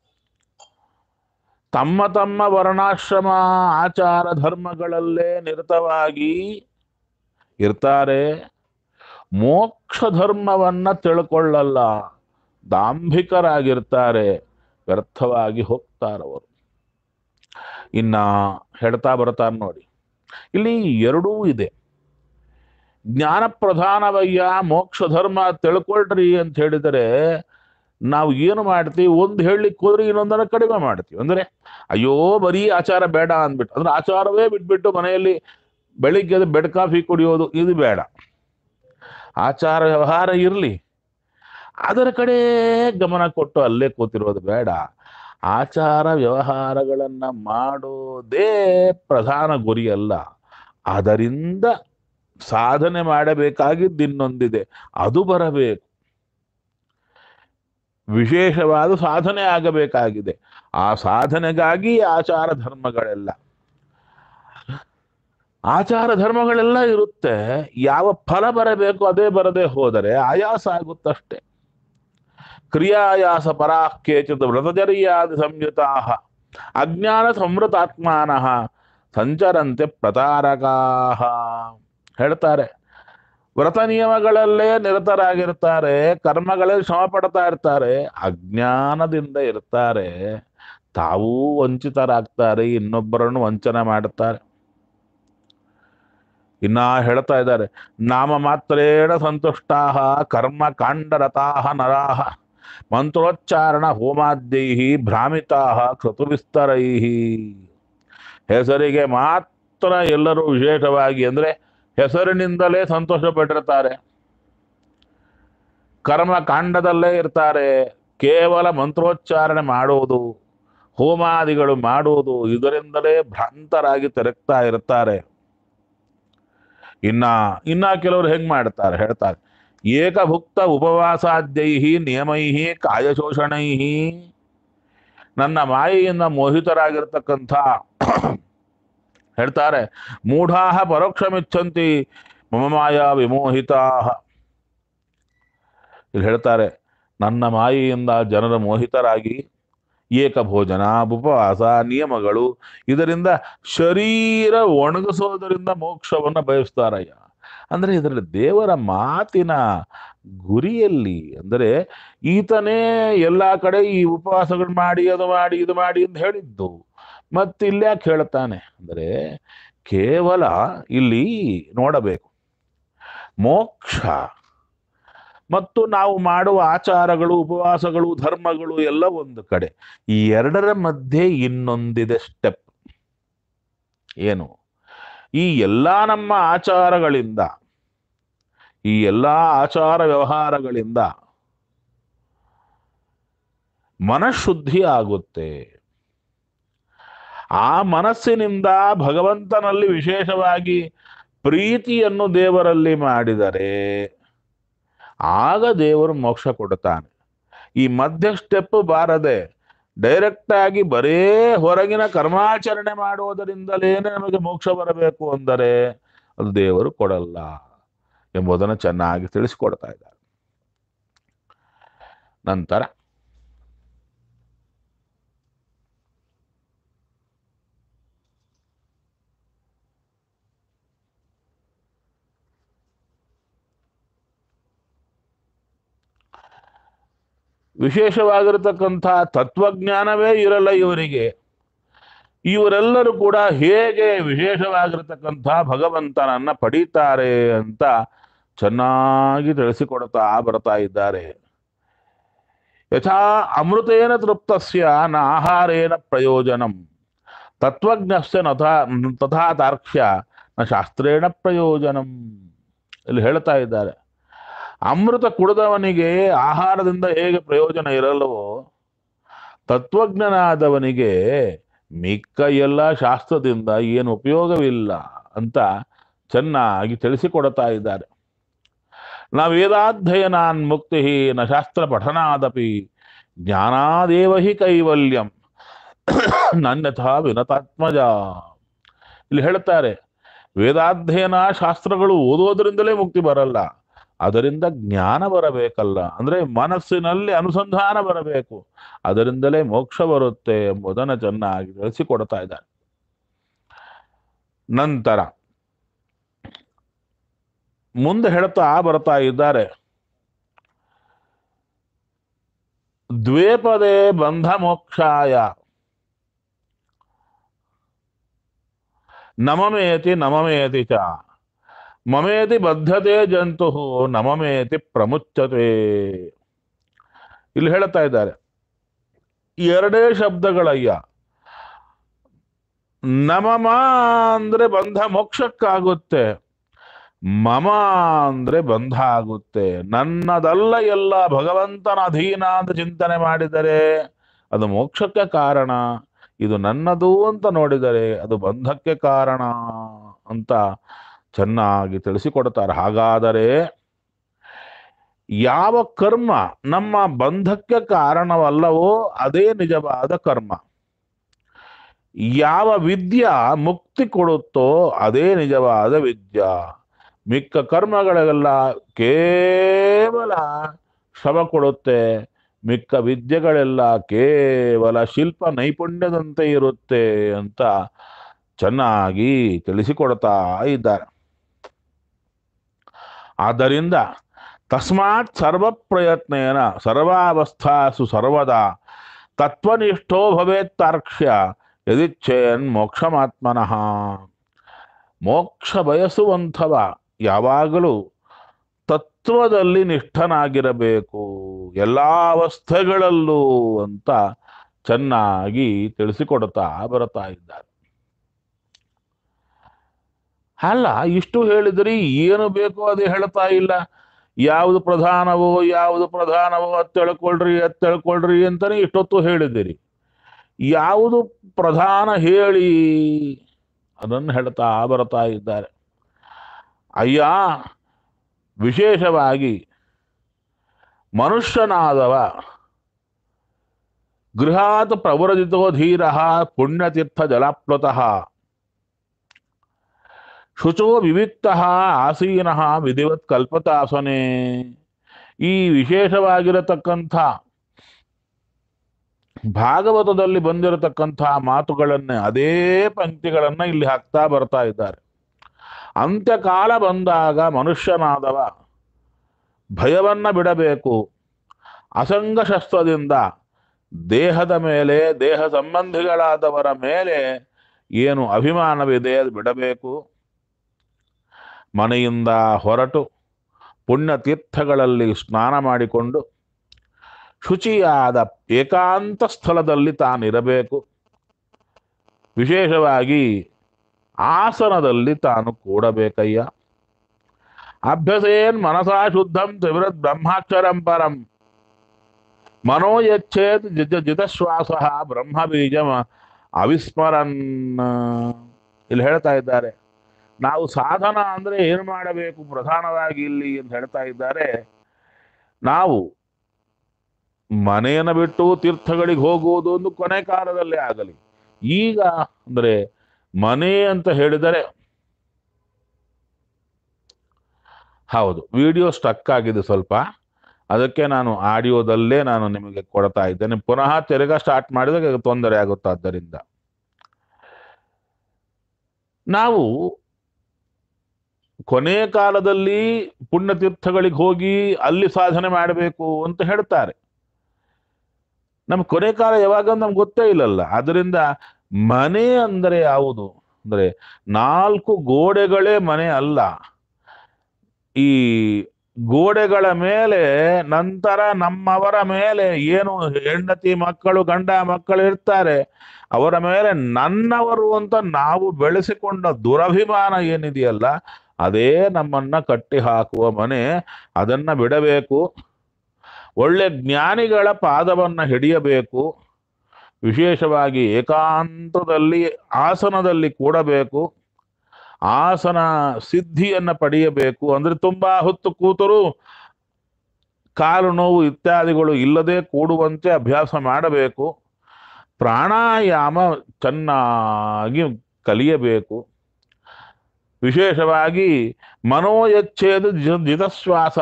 ತಮ್ಮ ತಮ್ಮ ವರ್ಣಾಶ್ರಮ ಆಚಾರ ಧರ್ಮಗಳಲ್ಲೇ ನಿರತವಾಗಿ ಇರ್ತಾರೆ ಮೋಕ್ಷ ಧರ್ಮವನ್ನ ತಿಳ್ಕೊಳ್ಳಲ್ಲ ದಾಂಭಿಕರಾಗಿರ್ತಾರೆ ವ್ಯರ್ಥವಾಗಿ ಹೋಗ್ತಾರವರು ಇನ್ನ ಹೇಳ್ತಾ ಬರ್ತಾರೆ ನೋಡಿ ಇಲ್ಲಿ ಎರಡೂ ಇದೆ ಜ್ಞಾನ ಪ್ರಧಾನವಯ್ಯ ಮೋಕ್ಷ ಧರ್ಮ ತಿಳ್ಕೊಳ್ರಿ ಅಂತ ಹೇಳಿದರೆ ನಾವು ಏನು ಮಾಡ್ತೀವಿ ಒಂದು ಹೇಳಲಿಕ್ಕೆ ಹೋದ್ರೆ ಇನ್ನೊಂದನ್ನ ಕಡಿಮೆ ಮಾಡ್ತೀವಿ ಅಂದ್ರೆ ಅಯ್ಯೋ ಬರೀ ಆಚಾರ ಬೇಡ ಅಂದ್ಬಿಟ್ಟು ಅಂದ್ರೆ ಆಚಾರವೇ ಬಿಟ್ಬಿಟ್ಟು ಮನೆಯಲ್ಲಿ ಬೆಳಿಗ್ಗೆ ಎದ್ದು ಬೆಡ್ ಕಾಫಿ ಕುಡಿಯೋದು ಇದು ಬೇಡ ಆಚಾರ ವ್ಯವಹಾರ ಇರಲಿ ಅದರ ಕಡೆ ಗಮನ ಕೊಟ್ಟು ಅಲ್ಲೇ ಕೂತಿರೋದು ಬೇಡ ಆಚಾರ ವ್ಯವಹಾರಗಳನ್ನ ಮಾಡೋದೇ ಪ್ರಧಾನ ಗುರಿಯಲ್ಲ ಅದರಿಂದ ಸಾಧನೆ ಮಾಡಬೇಕಾಗಿದ್ದು ಇನ್ನೊಂದಿದೆ ಅದು ಬರಬೇಕು ವಿಶೇಷವಾದ ಸಾಧನೆ ಆಗಬೇಕಾಗಿದೆ ಆ ಸಾಧನೆಗಾಗಿ ಆಚಾರ ಧರ್ಮಗಳೆಲ್ಲ ಆಚಾರ ಧರ್ಮಗಳೆಲ್ಲ ಇರುತ್ತೆ ಯಾವ ಫಲ ಬರಬೇಕು ಅದೇ ಬರದೆ ಹೋದರೆ ಆಯಾಸ ಆಗುತ್ತಷ್ಟೆ ಕ್ರಿಯಾಯಾಸ ಪರಾಃ ಕೇಚಿತ್ ವ್ರತಚರ್ಯಾದಿ ಸಂಯುತಾ ಅಜ್ಞಾನ ಸಂವೃತಾತ್ಮಾನಃ ಸಂಚರಂತೆ ಪ್ರತಾರಕಾ ಹೇಳ್ತಾರೆ ವ್ರತ ನಿಯಮಗಳಲ್ಲೇ ನಿರತರಾಗಿರ್ತಾರೆ ಕರ್ಮಗಳಲ್ಲಿ ಶ್ರಮ ಪಡ್ತಾ ಇರ್ತಾರೆ ಅಜ್ಞಾನದಿಂದ ಇರ್ತಾರೆ ತಾವೂ ವಂಚಿತರಾಗ್ತಾರೆ ಇನ್ನೊಬ್ಬರನ್ನು ವಂಚನೆ ಮಾಡುತ್ತಾರೆ ಇನ್ನ ಹೇಳ್ತಾ ಇದ್ದಾರೆ ನಾಮ ಮಾತ್ರೇಣ ಸಂತುಷ್ಟಾ ಕರ್ಮ ಕಾಂಡರತಾ ನರಾಹ ಮಂತ್ರೋಚ್ಚಾರಣ ಹೋಮಾದ್ಯೈ ಭ್ರಾಮಿತಾ ಕ್ರತುವಿಸ್ತರೈ ಹೆಸರಿಗೆ ಮಾತ್ರ ಎಲ್ಲರೂ ವಿಶೇಷವಾಗಿ ಅಂದ್ರೆ ಹೆಸರಿನಿಂದಲೇ ಸಂತೋಷ ಪಟ್ಟಿರ್ತಾರೆ ಕರ್ಮ ಕಾಂಡದಲ್ಲೇ ಇರ್ತಾರೆ ಕೇವಲ ಮಂತ್ರೋಚ್ಚಾರಣೆ ಮಾಡುವುದು ಹೋಮಾದಿಗಳು ಮಾಡುವುದು ಇದರಿಂದಲೇ ಭ್ರಾಂತರಾಗಿ ತೆರಗ್ತಾ ಇರ್ತಾರೆ ಇನ್ನ ಇನ್ನ ಕೆಲವರು ಹೆಂಗ್ ಮಾಡ್ತಾರೆ ಹೇಳ್ತಾರೆ ಏಕಭುಕ್ತ ಉಪವಾಸಾದ್ಯೈ ನಿಯಮೈ ಕಾಯಶೋಷಣೈ ನನ್ನ ಮಾಯೆಯಿಂದ ಮೋಹಿತರಾಗಿರ್ತಕ್ಕಂಥ ಹೇಳ್ತಾರೆ ಮೂಢಾಹ ಪರೋಕ್ಷಮಿಚ್ಛಂತಿ ಮಮ ಮಾಯಾ ವಿಮೋಹಿತಾ ಇಲ್ಲಿ ಹೇಳ್ತಾರೆ ನನ್ನ ಮಾಯೆಯಿಂದ ಜನರ ಮೋಹಿತರಾಗಿ ಏಕಭೋಜನ ಉಪವಾಸ ನಿಯಮಗಳು ಇದರಿಂದ ಶರೀರ ಒಣಗಿಸೋದರಿಂದ ಮೋಕ್ಷವನ್ನು ಬಯಸ್ತಾರಯ್ಯ ಅಂದ್ರೆ ಇದರಲ್ಲಿ ದೇವರ ಮಾತಿನ ಗುರಿಯಲ್ಲಿ ಅಂದರೆ ಈತನೇ ಎಲ್ಲಾ ಕಡೆ ಈ ಉಪವಾಸಗಳು ಮಾಡಿ ಅದು ಮಾಡಿ ಇದು ಮಾಡಿ ಅಂತ ಹೇಳಿದ್ದು ಮತ್ತಿಲ್ಯಾಕೆ ಹೇಳ್ತಾನೆ ಅಂದರೆ ಕೇವಲ ಇಲ್ಲಿ ನೋಡಬೇಕು ಮೋಕ್ಷ ಮತ್ತು ನಾವು ಮಾಡುವ ಆಚಾರಗಳು ಉಪವಾಸಗಳು ಧರ್ಮಗಳು ಎಲ್ಲ ಒಂದು ಕಡೆ ಈ ಎರಡರ ಮಧ್ಯೆ ಇನ್ನೊಂದಿದೆ ಸ್ಟೆಪ್ ಏನು ಈ ಎಲ್ಲ ನಮ್ಮ ಆಚಾರಗಳಿಂದ ಈ ಎಲ್ಲ ಆಚಾರ ವ್ಯವಹಾರಗಳಿಂದ ಮನಃಶುದ್ಧಿ ಆಗುತ್ತೆ ಆ ಮನಸ್ಸಿನಿಂದ ಭಗವಂತನಲ್ಲಿ ವಿಶೇಷವಾಗಿ ಪ್ರೀತಿಯನ್ನು ದೇವರಲ್ಲಿ ಮಾಡಿದರೆ ಆಗ ದೇವರು ಮೋಕ್ಷ ಕೊಡುತ್ತಾನೆ ಈ ಮಧ್ಯ ಸ್ಟೆಪ್ ಬಾರದೆ ಡೈರೆಕ್ಟ್ ಆಗಿ ಬರೇ ಹೊರಗಿನ ಕರ್ಮಾಚರಣೆ ಮಾಡುವುದರಿಂದಲೇನೆ ನಮಗೆ ಮೋಕ್ಷ ಬರಬೇಕು ಅಂದರೆ ಅದು ದೇವರು ಕೊಡಲ್ಲ ಎಂಬುದನ್ನು ಚೆನ್ನಾಗಿ ತಿಳಿಸಿಕೊಡ್ತಾ ಇದ್ದಾರೆ ನಂತರ ವಿಶೇಷವಾಗಿರತಕ್ಕಂಥ ತತ್ವಜ್ಞಾನವೇ ಇರಲ್ಲ ಇವರಿಗೆ ಇವರೆಲ್ಲರೂ ಕೂಡ ಹೇಗೆ ವಿಶೇಷವಾಗಿರತಕ್ಕಂಥ ಭಗವಂತನನ್ನ ಪಡೀತಾರೆ ಅಂತ ಚೆನ್ನಾಗಿ ತಿಳಿಸಿಕೊಡ್ತಾ ಬರ್ತಾ ಇದ್ದಾರೆ ಯಥಾ ಅಮೃತೇನ ತೃಪ್ತಸ್ಯ ನ ಆಹಾರೇನ ಪ್ರಯೋಜನಂ ತತ್ವಜ್ಞಸ್ಯ ನಥಾ ತಥಾ ತಾರ್ಕ್ಷ್ಯ ನ ಶಾಸ್ತ್ರೇಣ ಪ್ರಯೋಜನಂ ಇಲ್ಲಿ ಹೇಳ್ತಾ ಇದ್ದಾರೆ ಅಮೃತ ಕುಡಿದವನಿಗೆ ಆಹಾರದಿಂದ ಹೇಗೆ ಪ್ರಯೋಜನ ಇರಲ್ಲವೋ ತತ್ವಜ್ಞನಾದವನಿಗೆ ಮಿಕ್ಕ ಎಲ್ಲ ಶಾಸ್ತ್ರದಿಂದ ಏನು ಉಪಯೋಗವಿಲ್ಲ ಅಂತ ಚೆನ್ನಾಗಿ ತಿಳಿಸಿಕೊಡ್ತಾ ಇದ್ದಾರೆ ನ ವೇದಾಧ್ಯಯನಾನ್ ಮುಕ್ತಿ ನ ಶಾಸ್ತ್ರ ಪಠನಾದಪಿ ಜ್ಞಾನಾದೇವ ಹಿ ಕೈವಲ್ಯಂ ನನ್ಯಥಾ ವಿನತಾತ್ಮಜ ಇಲ್ಲಿ ಹೇಳ್ತಾರೆ ವೇದಾಧ್ಯಯನ ಶಾಸ್ತ್ರಗಳು ಓದೋದ್ರಿಂದಲೇ ಮುಕ್ತಿ ಬರಲ್ಲ ಅದರಿಂದ ಜ್ಞಾನ ಬರಬೇಕಲ್ಲ ಅಂದ್ರೆ ಮನಸ್ಸಿನಲ್ಲಿ ಅನುಸಂಧಾನ ಬರಬೇಕು ಅದರಿಂದಲೇ ಮೋಕ್ಷ ಬರುತ್ತೆ ಎಂಬುದನ್ನು ಚೆನ್ನಾಗಿ ತಿಳಿಸಿಕೊಡ್ತಾ ಇದ್ದಾರೆ ನಂತರ ಮುಂದೆ ಹೇಳ್ತಾ ಬರ್ತಾ ಇದ್ದಾರೆ ದ್ವೇಪದೇ ಬಂಧ ಮೋಕ್ಷಾಯ ನಮಮೇತಿ ನಮಮೇತಿ ಚ ಮಮೇತಿ ಬದ್ಧತೆ ಜಂತು ನಮಮೇತಿ ಪ್ರಮುಚ್ಚತೆ ಇಲ್ಲಿ ಹೇಳ್ತಾ ಇದ್ದಾರೆ ಎರಡೇ ಶಬ್ದಗಳಯ್ಯ ನಮಮ ಅಂದ್ರೆ ಬಂಧ ಮೋಕ್ಷಕ್ಕಾಗುತ್ತೆ ಮಮ ಅಂದ್ರೆ ಬಂಧ ಆಗುತ್ತೆ ನನ್ನದಲ್ಲ ಎಲ್ಲ ಭಗವಂತನ ಅಧೀನ ಅಂತ ಚಿಂತನೆ ಮಾಡಿದರೆ ಅದು ಮೋಕ್ಷಕ್ಕೆ ಕಾರಣ ಇದು ನನ್ನದು ಅಂತ ನೋಡಿದರೆ ಅದು ಬಂಧಕ್ಕೆ ಕಾರಣ ಅಂತ ಚೆನ್ನಾಗಿ ತಿಳಿಸಿಕೊಡ್ತಾರೆ ಹಾಗಾದರೆ ಯಾವ ಕರ್ಮ ನಮ್ಮ ಬಂಧಕ್ಕೆ ಕಾರಣವಲ್ಲವೋ ಅದೇ ನಿಜವಾದ ಕರ್ಮ ಯಾವ ವಿದ್ಯಾ ಮುಕ್ತಿ ಕೊಡುತ್ತೋ ಅದೇ ನಿಜವಾದ ವಿದ್ಯಾ ಮಿಕ್ಕ ಕರ್ಮಗಳಿಗೆಲ್ಲ ಕೇವಲ ಶ್ರಮ ಕೊಡುತ್ತೆ ಮಿಕ್ಕ ವಿದ್ಯೆಗಳೆಲ್ಲ ಕೇವಲ ಶಿಲ್ಪ ನೈಪುಣ್ಯದಂತೆ ಇರುತ್ತೆ ಅಂತ ಚೆನ್ನಾಗಿ ತಿಳಿಸಿಕೊಡ್ತಾ ಇದ್ದಾರೆ ಆದ್ದರಿಂದ ತಸ್ಮಾತ್ ಸರ್ವ ಪ್ರಯತ್ನೇನ ಸರ್ವಾವಸ್ಥಾಸು ಸರ್ವದಾ ತತ್ವನಿಷ್ಠೋ ಭವೇತ್ತಾರ್ಕ್ಷ್ಯ ಯದಿಚ್ಛೇನ್ ಮೋಕ್ಷಮಾತ್ಮನಃ ಮೋಕ್ಷ ಬಯಸುವಂಥವ ಯಾವಾಗಲೂ ತತ್ವದಲ್ಲಿ ನಿಷ್ಠನಾಗಿರಬೇಕು ಎಲ್ಲ ಅವಸ್ಥೆಗಳಲ್ಲೂ ಅಂತ ಚೆನ್ನಾಗಿ ತಿಳಿಸಿಕೊಡ್ತಾ ಬರ್ತಾ ಇದ್ದಾರೆ ಅಲ್ಲ ಇಷ್ಟು ಹೇಳಿದ್ರಿ ಏನು ಬೇಕೋ ಅದೇ ಹೇಳ್ತಾ ಇಲ್ಲ ಯಾವುದು ಪ್ರಧಾನವೋ ಯಾವುದು ಪ್ರಧಾನವೋ ಅದ್ ತಿಳ್ಕೊಳ್ರಿ ಅದ್ ತಿಳ್ಕೊಳ್ರಿ ಅಂತಾನೆ ಇಷ್ಟೊತ್ತು ಹೇಳಿದಿರಿ ಯಾವುದು ಪ್ರಧಾನ ಹೇಳಿ ಅದನ್ನು ಹೇಳ್ತಾ ಬರ್ತಾ ಇದ್ದಾರೆ ಅಯ್ಯ ವಿಶೇಷವಾಗಿ ಮನುಷ್ಯನಾದವ ಗೃಹಾತ್ ಪ್ರವರದಿತೋ ಧೀರ ಪುಣ್ಯತೀರ್ಥ ಜಲಾಪ್ಲುತಃ ಶುಚೋ ವಿವಿಕ್ತ ಆಸೀನ ವಿಧಿವತ್ ಕಲ್ಪತಾಸನೆ ಈ ವಿಶೇಷವಾಗಿರತಕ್ಕಂಥ ಭಾಗವತದಲ್ಲಿ ಬಂದಿರತಕ್ಕಂಥ ಮಾತುಗಳನ್ನೇ ಅದೇ ಪಂಕ್ತಿಗಳನ್ನ ಇಲ್ಲಿ ಹಾಕ್ತಾ ಬರ್ತಾ ಇದ್ದಾರೆ ಅಂತ್ಯಕಾಲ ಬಂದಾಗ ಮನುಷ್ಯನಾದವ ಭಯವನ್ನ ಬಿಡಬೇಕು ಅಸಂಗ ಶಸ್ತ್ರದಿಂದ ದೇಹದ ಮೇಲೆ ದೇಹ ಸಂಬಂಧಿಗಳಾದವರ ಮೇಲೆ ಏನು ಅಭಿಮಾನವಿದೆ ಅದು ಬಿಡಬೇಕು ಮನೆಯಿಂದ ಹೊರಟು ಪುಣ್ಯ ತೀರ್ಥಗಳಲ್ಲಿ ಸ್ನಾನ ಮಾಡಿಕೊಂಡು ಶುಚಿಯಾದ ಏಕಾಂತ ಸ್ಥಳದಲ್ಲಿ ತಾನಿರಬೇಕು ವಿಶೇಷವಾಗಿ ಆಸನದಲ್ಲಿ ತಾನು ಕೂಡಬೇಕಯ್ಯ ಅಭ್ಯಸೇನ್ ಮನಸಾ ಶುದ್ಧಂ ತ್ರಿವೃತ್ ಬ್ರಹ್ಮಾಕ್ಷರಂ ಪರಂ ಮನೋ ಯಚ್ಛೇತ್ ಜಿತ ಜಿತಶ್ವಾಸ ಬ್ರಹ್ಮ ಬೀಜ ಅವಿಸ್ಮರನ್ ಇಲ್ಲಿ ಹೇಳ್ತಾ ಇದ್ದಾರೆ ನಾವು ಸಾಧನ ಅಂದ್ರೆ ಏನು ಮಾಡಬೇಕು ಪ್ರಧಾನವಾಗಿ ಇಲ್ಲಿ ಅಂತ ಹೇಳ್ತಾ ಇದ್ದಾರೆ ನಾವು ಮನೆಯನ್ನು ಬಿಟ್ಟು ತೀರ್ಥಗಳಿಗೆ ಹೋಗುವುದು ಒಂದು ಕೊನೆ ಕಾಲದಲ್ಲೇ ಆಗಲಿ ಈಗ ಅಂದ್ರೆ ಮನೆ ಅಂತ ಹೇಳಿದರೆ ಹೌದು ವಿಡಿಯೋ ಸ್ಟಕ್ ಆಗಿದೆ ಸ್ವಲ್ಪ ಅದಕ್ಕೆ ನಾನು ಆಡಿಯೋದಲ್ಲೇ ನಾನು ನಿಮಗೆ ಕೊಡ್ತಾ ಇದ್ದೇನೆ ಪುನಃ ತಿರುಗಾ ಸ್ಟಾರ್ಟ್ ಮಾಡಿದಾಗ ತೊಂದರೆ ಆಗುತ್ತೆ ಆದ್ದರಿಂದ ನಾವು ಕೊನೆ ಕಾಲದಲ್ಲಿ ಪುಣ್ಯತೀರ್ಥಗಳಿಗೆ ಹೋಗಿ ಅಲ್ಲಿ ಸಾಧನೆ ಮಾಡಬೇಕು ಅಂತ ಹೇಳ್ತಾರೆ ನಮ್ಮ ಕೊನೆ ಕಾಲ ಯಾವಾಗ ನಮ್ಗೆ ಗೊತ್ತೇ ಇಲ್ಲಲ್ಲ ಅದರಿಂದ ಮನೆ ಅಂದರೆ ಯಾವುದು ಅಂದ್ರೆ ನಾಲ್ಕು ಗೋಡೆಗಳೇ ಮನೆ ಅಲ್ಲ ಈ ಗೋಡೆಗಳ ಮೇಲೆ ನಂತರ ನಮ್ಮವರ ಮೇಲೆ ಏನು ಹೆಂಡತಿ ಮಕ್ಕಳು ಗಂಡ ಮಕ್ಕಳು ಇರ್ತಾರೆ ಅವರ ಮೇಲೆ ನನ್ನವರು ಅಂತ ನಾವು ಬೆಳೆಸಿಕೊಂಡ ದುರಭಿಮಾನ ಏನಿದೆಯಲ್ಲ ಅದೇ ನಮ್ಮನ್ನ ಕಟ್ಟಿ ಹಾಕುವ ಮನೆ ಅದನ್ನ ಬಿಡಬೇಕು ಒಳ್ಳೆ ಜ್ಞಾನಿಗಳ ಪಾದವನ್ನ ಹಿಡಿಯಬೇಕು ವಿಶೇಷವಾಗಿ ಏಕಾಂತದಲ್ಲಿ ಆಸನದಲ್ಲಿ ಕೂಡಬೇಕು ಆಸನ ಸಿದ್ಧಿಯನ್ನ ಪಡೆಯಬೇಕು ಅಂದ್ರೆ ತುಂಬಾ ಹೊತ್ತು ಕೂತರೂ ಕಾಲು ನೋವು ಇತ್ಯಾದಿಗಳು ಇಲ್ಲದೆ ಕೂಡುವಂತೆ ಅಭ್ಯಾಸ ಮಾಡಬೇಕು ಪ್ರಾಣಾಯಾಮ ಚೆನ್ನಾಗಿ ಕಲಿಯಬೇಕು ವಿಶೇಷವಾಗಿ ಮನೋಯಚ್ಛೇದ ಜ- ಜಿತಶ್ವಾಸ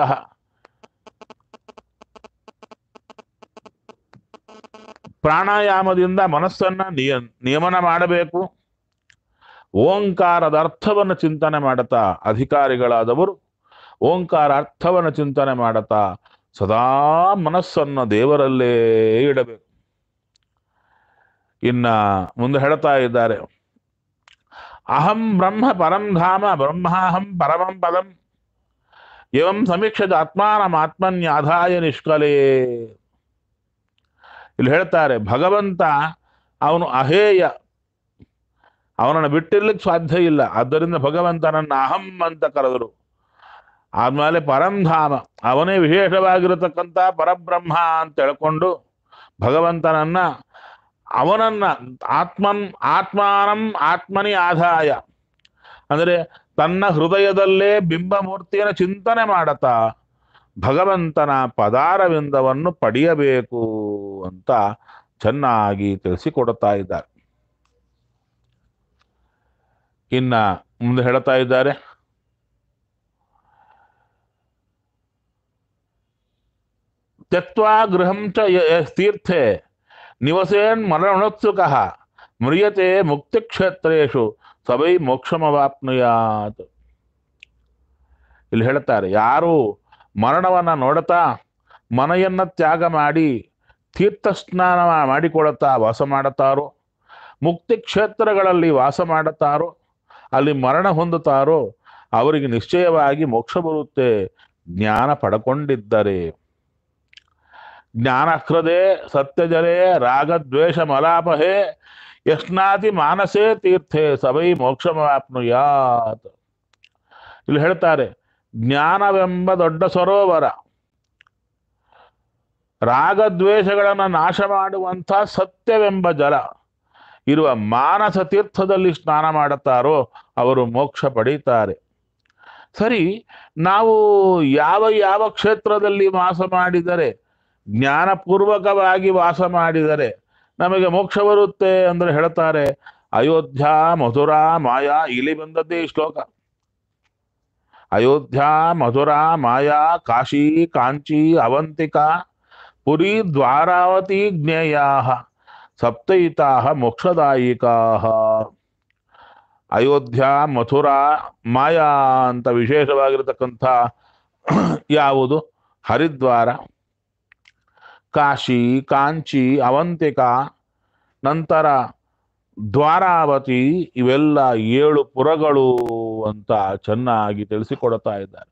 ಪ್ರಾಣಾಯಾಮದಿಂದ ಮನಸ್ಸನ್ನ ನಿಯ ನಿಯಮನ ಮಾಡಬೇಕು ಓಂಕಾರದ ಅರ್ಥವನ್ನು ಚಿಂತನೆ ಮಾಡುತ್ತಾ ಅಧಿಕಾರಿಗಳಾದವರು ಓಂಕಾರ ಅರ್ಥವನ್ನು ಚಿಂತನೆ ಮಾಡುತ್ತಾ ಸದಾ ಮನಸ್ಸನ್ನು ದೇವರಲ್ಲೇ ಇಡಬೇಕು ಇನ್ನ ಮುಂದೆ ಹೇಳ್ತಾ ಇದ್ದಾರೆ ಅಹಂ ಬ್ರಹ್ಮ ಪರಂ ಧಾಮ ಬ್ರಹ್ಮಾಹಂ ಪರಮಂ ಪದಂ ಇವಂ ಸಮೀಕ್ಷದ ಆತ್ಮಾನಂ ಆತ್ಮನ್ಯಾಧಾಯ ನಿಷ್ಕಲೇ ಇಲ್ಲಿ ಹೇಳ್ತಾರೆ ಭಗವಂತ ಅವನು ಅಹೇಯ ಅವನನ್ನು ಬಿಟ್ಟಿರ್ಲಿಕ್ಕೆ ಸಾಧ್ಯ ಇಲ್ಲ ಆದ್ದರಿಂದ ಭಗವಂತನನ್ನ ಅಹಂ ಅಂತ ಕರೆದರು ಆದ್ಮೇಲೆ ಪರಂಧಾಮ ಅವನೇ ವಿಶೇಷವಾಗಿರತಕ್ಕಂಥ ಪರಬ್ರಹ್ಮ ಅಂತ ಹೇಳ್ಕೊಂಡು ಭಗವಂತನನ್ನ ಅವನನ್ನ ಆತ್ಮನ್ ಆತ್ಮಾನಂ ಆತ್ಮನಿ ಆದಾಯ ಅಂದರೆ ತನ್ನ ಹೃದಯದಲ್ಲೇ ಬಿಂಬಮೂರ್ತಿಯನ್ನು ಚಿಂತನೆ ಮಾಡತಾ ಭಗವಂತನ ಪದಾರವಿಂದವನ್ನು ಪಡೆಯಬೇಕು ಅಂತ ಚೆನ್ನಾಗಿ ತಿಳಿಸಿಕೊಡುತ್ತಾ ಇದ್ದಾರೆ ಇನ್ನ ಮುಂದೆ ಹೇಳ್ತಾ ಇದ್ದಾರೆ ತ್ಯಕ್ವಾ ಗೃಹಂ ಚ ಯ- ಯ- ತೀರ್ಥೆ ನಿವಸೇನ್ ಮರಣೋತ್ಸುಕಃ ಮ್ರಿಯತೆ ಮುಕ್ತಿ ಕ್ಷೇತ್ರೇಶು ಸವೈ ಮೋಕ್ಷಮವಾಪ್ನುಯಾತ್ ಇಲ್ಲಿ ಹೇಳ್ತಾರೆ ಯಾರು ಮರಣವನ್ನ ನೋಡುತ್ತಾ ಮನೆಯನ್ನ ತ್ಯಾಗ ಮಾಡಿ ತೀರ್ಥ ಸ್ನಾನ ಮಾಡಿಕೊಡುತ್ತಾ ವಾಸ ಮಾಡುತ್ತಾರೋ ಮುಕ್ತಿ ಕ್ಷೇತ್ರಗಳಲ್ಲಿ ವಾಸ ಮಾಡುತ್ತಾರೋ ಅಲ್ಲಿ ಮರಣ ಹೊಂದುತ್ತಾರೋ ಅವರಿಗೆ ನಿಶ್ಚಯವಾಗಿ ಮೋಕ್ಷ ಬರುತ್ತೆ ಜ್ಞಾನ ಪಡ್ಕೊಂಡಿದ್ದರೆ ಜ್ಞಾನಹೃದೆ ಸತ್ಯಜರೇ ರಾಗದ್ವೇಷ ಮಲಾಪಹೇ ಯಶ್ನಾತಿ ಮಾನಸೇ ತೀರ್ಥೆ ಸವೈ ಮೋಕ್ಷಮಾಪ್ನುಯಾತ್ ಇಲ್ಲಿ ಹೇಳ್ತಾರೆ ಜ್ಞಾನವೆಂಬ ದೊಡ್ಡ ಸರೋವರ ರಾಗದ್ವೇಷಗಳನ್ನು ನಾಶ ಮಾಡುವಂಥ ಸತ್ಯವೆಂಬ ಜಲ ಇರುವ ಮಾನಸ ತೀರ್ಥದಲ್ಲಿ ಸ್ನಾನ ಮಾಡುತ್ತಾರೋ ಅವರು ಮೋಕ್ಷ ಪಡೀತಾರೆ ಸರಿ ನಾವು ಯಾವ ಯಾವ ಕ್ಷೇತ್ರದಲ್ಲಿ ವಾಸ ಮಾಡಿದರೆ ಜ್ಞಾನಪೂರ್ವಕವಾಗಿ ವಾಸ ಮಾಡಿದರೆ ನಮಗೆ ಮೋಕ್ಷ ಬರುತ್ತೆ ಅಂದ್ರೆ ಹೇಳ್ತಾರೆ ಅಯೋಧ್ಯ ಮಧುರಾ ಮಾಯಾ ಇಲ್ಲಿ ಬಂದದ್ದೇ ಈ ಶ್ಲೋಕ ಅಯೋಧ್ಯ ಮಧುರಾ ಮಾಯಾ ಕಾಶಿ ಕಾಂಚಿ ಅವಂತಿಕಾ ಪುರಿ ದ್ವಾರಾವತಿ ಜ್ಞೇಯಾ ಸಪ್ತೈತಾ ಮೋಕ್ಷದಾಯಿಕಾ ಅಯೋಧ್ಯ ಮಥುರಾ ಮಾಯಾ ಅಂತ ವಿಶೇಷವಾಗಿರತಕ್ಕಂಥ ಯಾವುದು ಹರಿದ್ವಾರ ಕಾಶಿ ಕಾಂಚಿ ಅವಂತಿಕ ನಂತರ ದ್ವಾರಾವತಿ ಇವೆಲ್ಲ ಏಳು ಪುರಗಳು ಅಂತ ಚೆನ್ನಾಗಿ ತಿಳಿಸಿಕೊಡ್ತಾ ಇದ್ದಾರೆ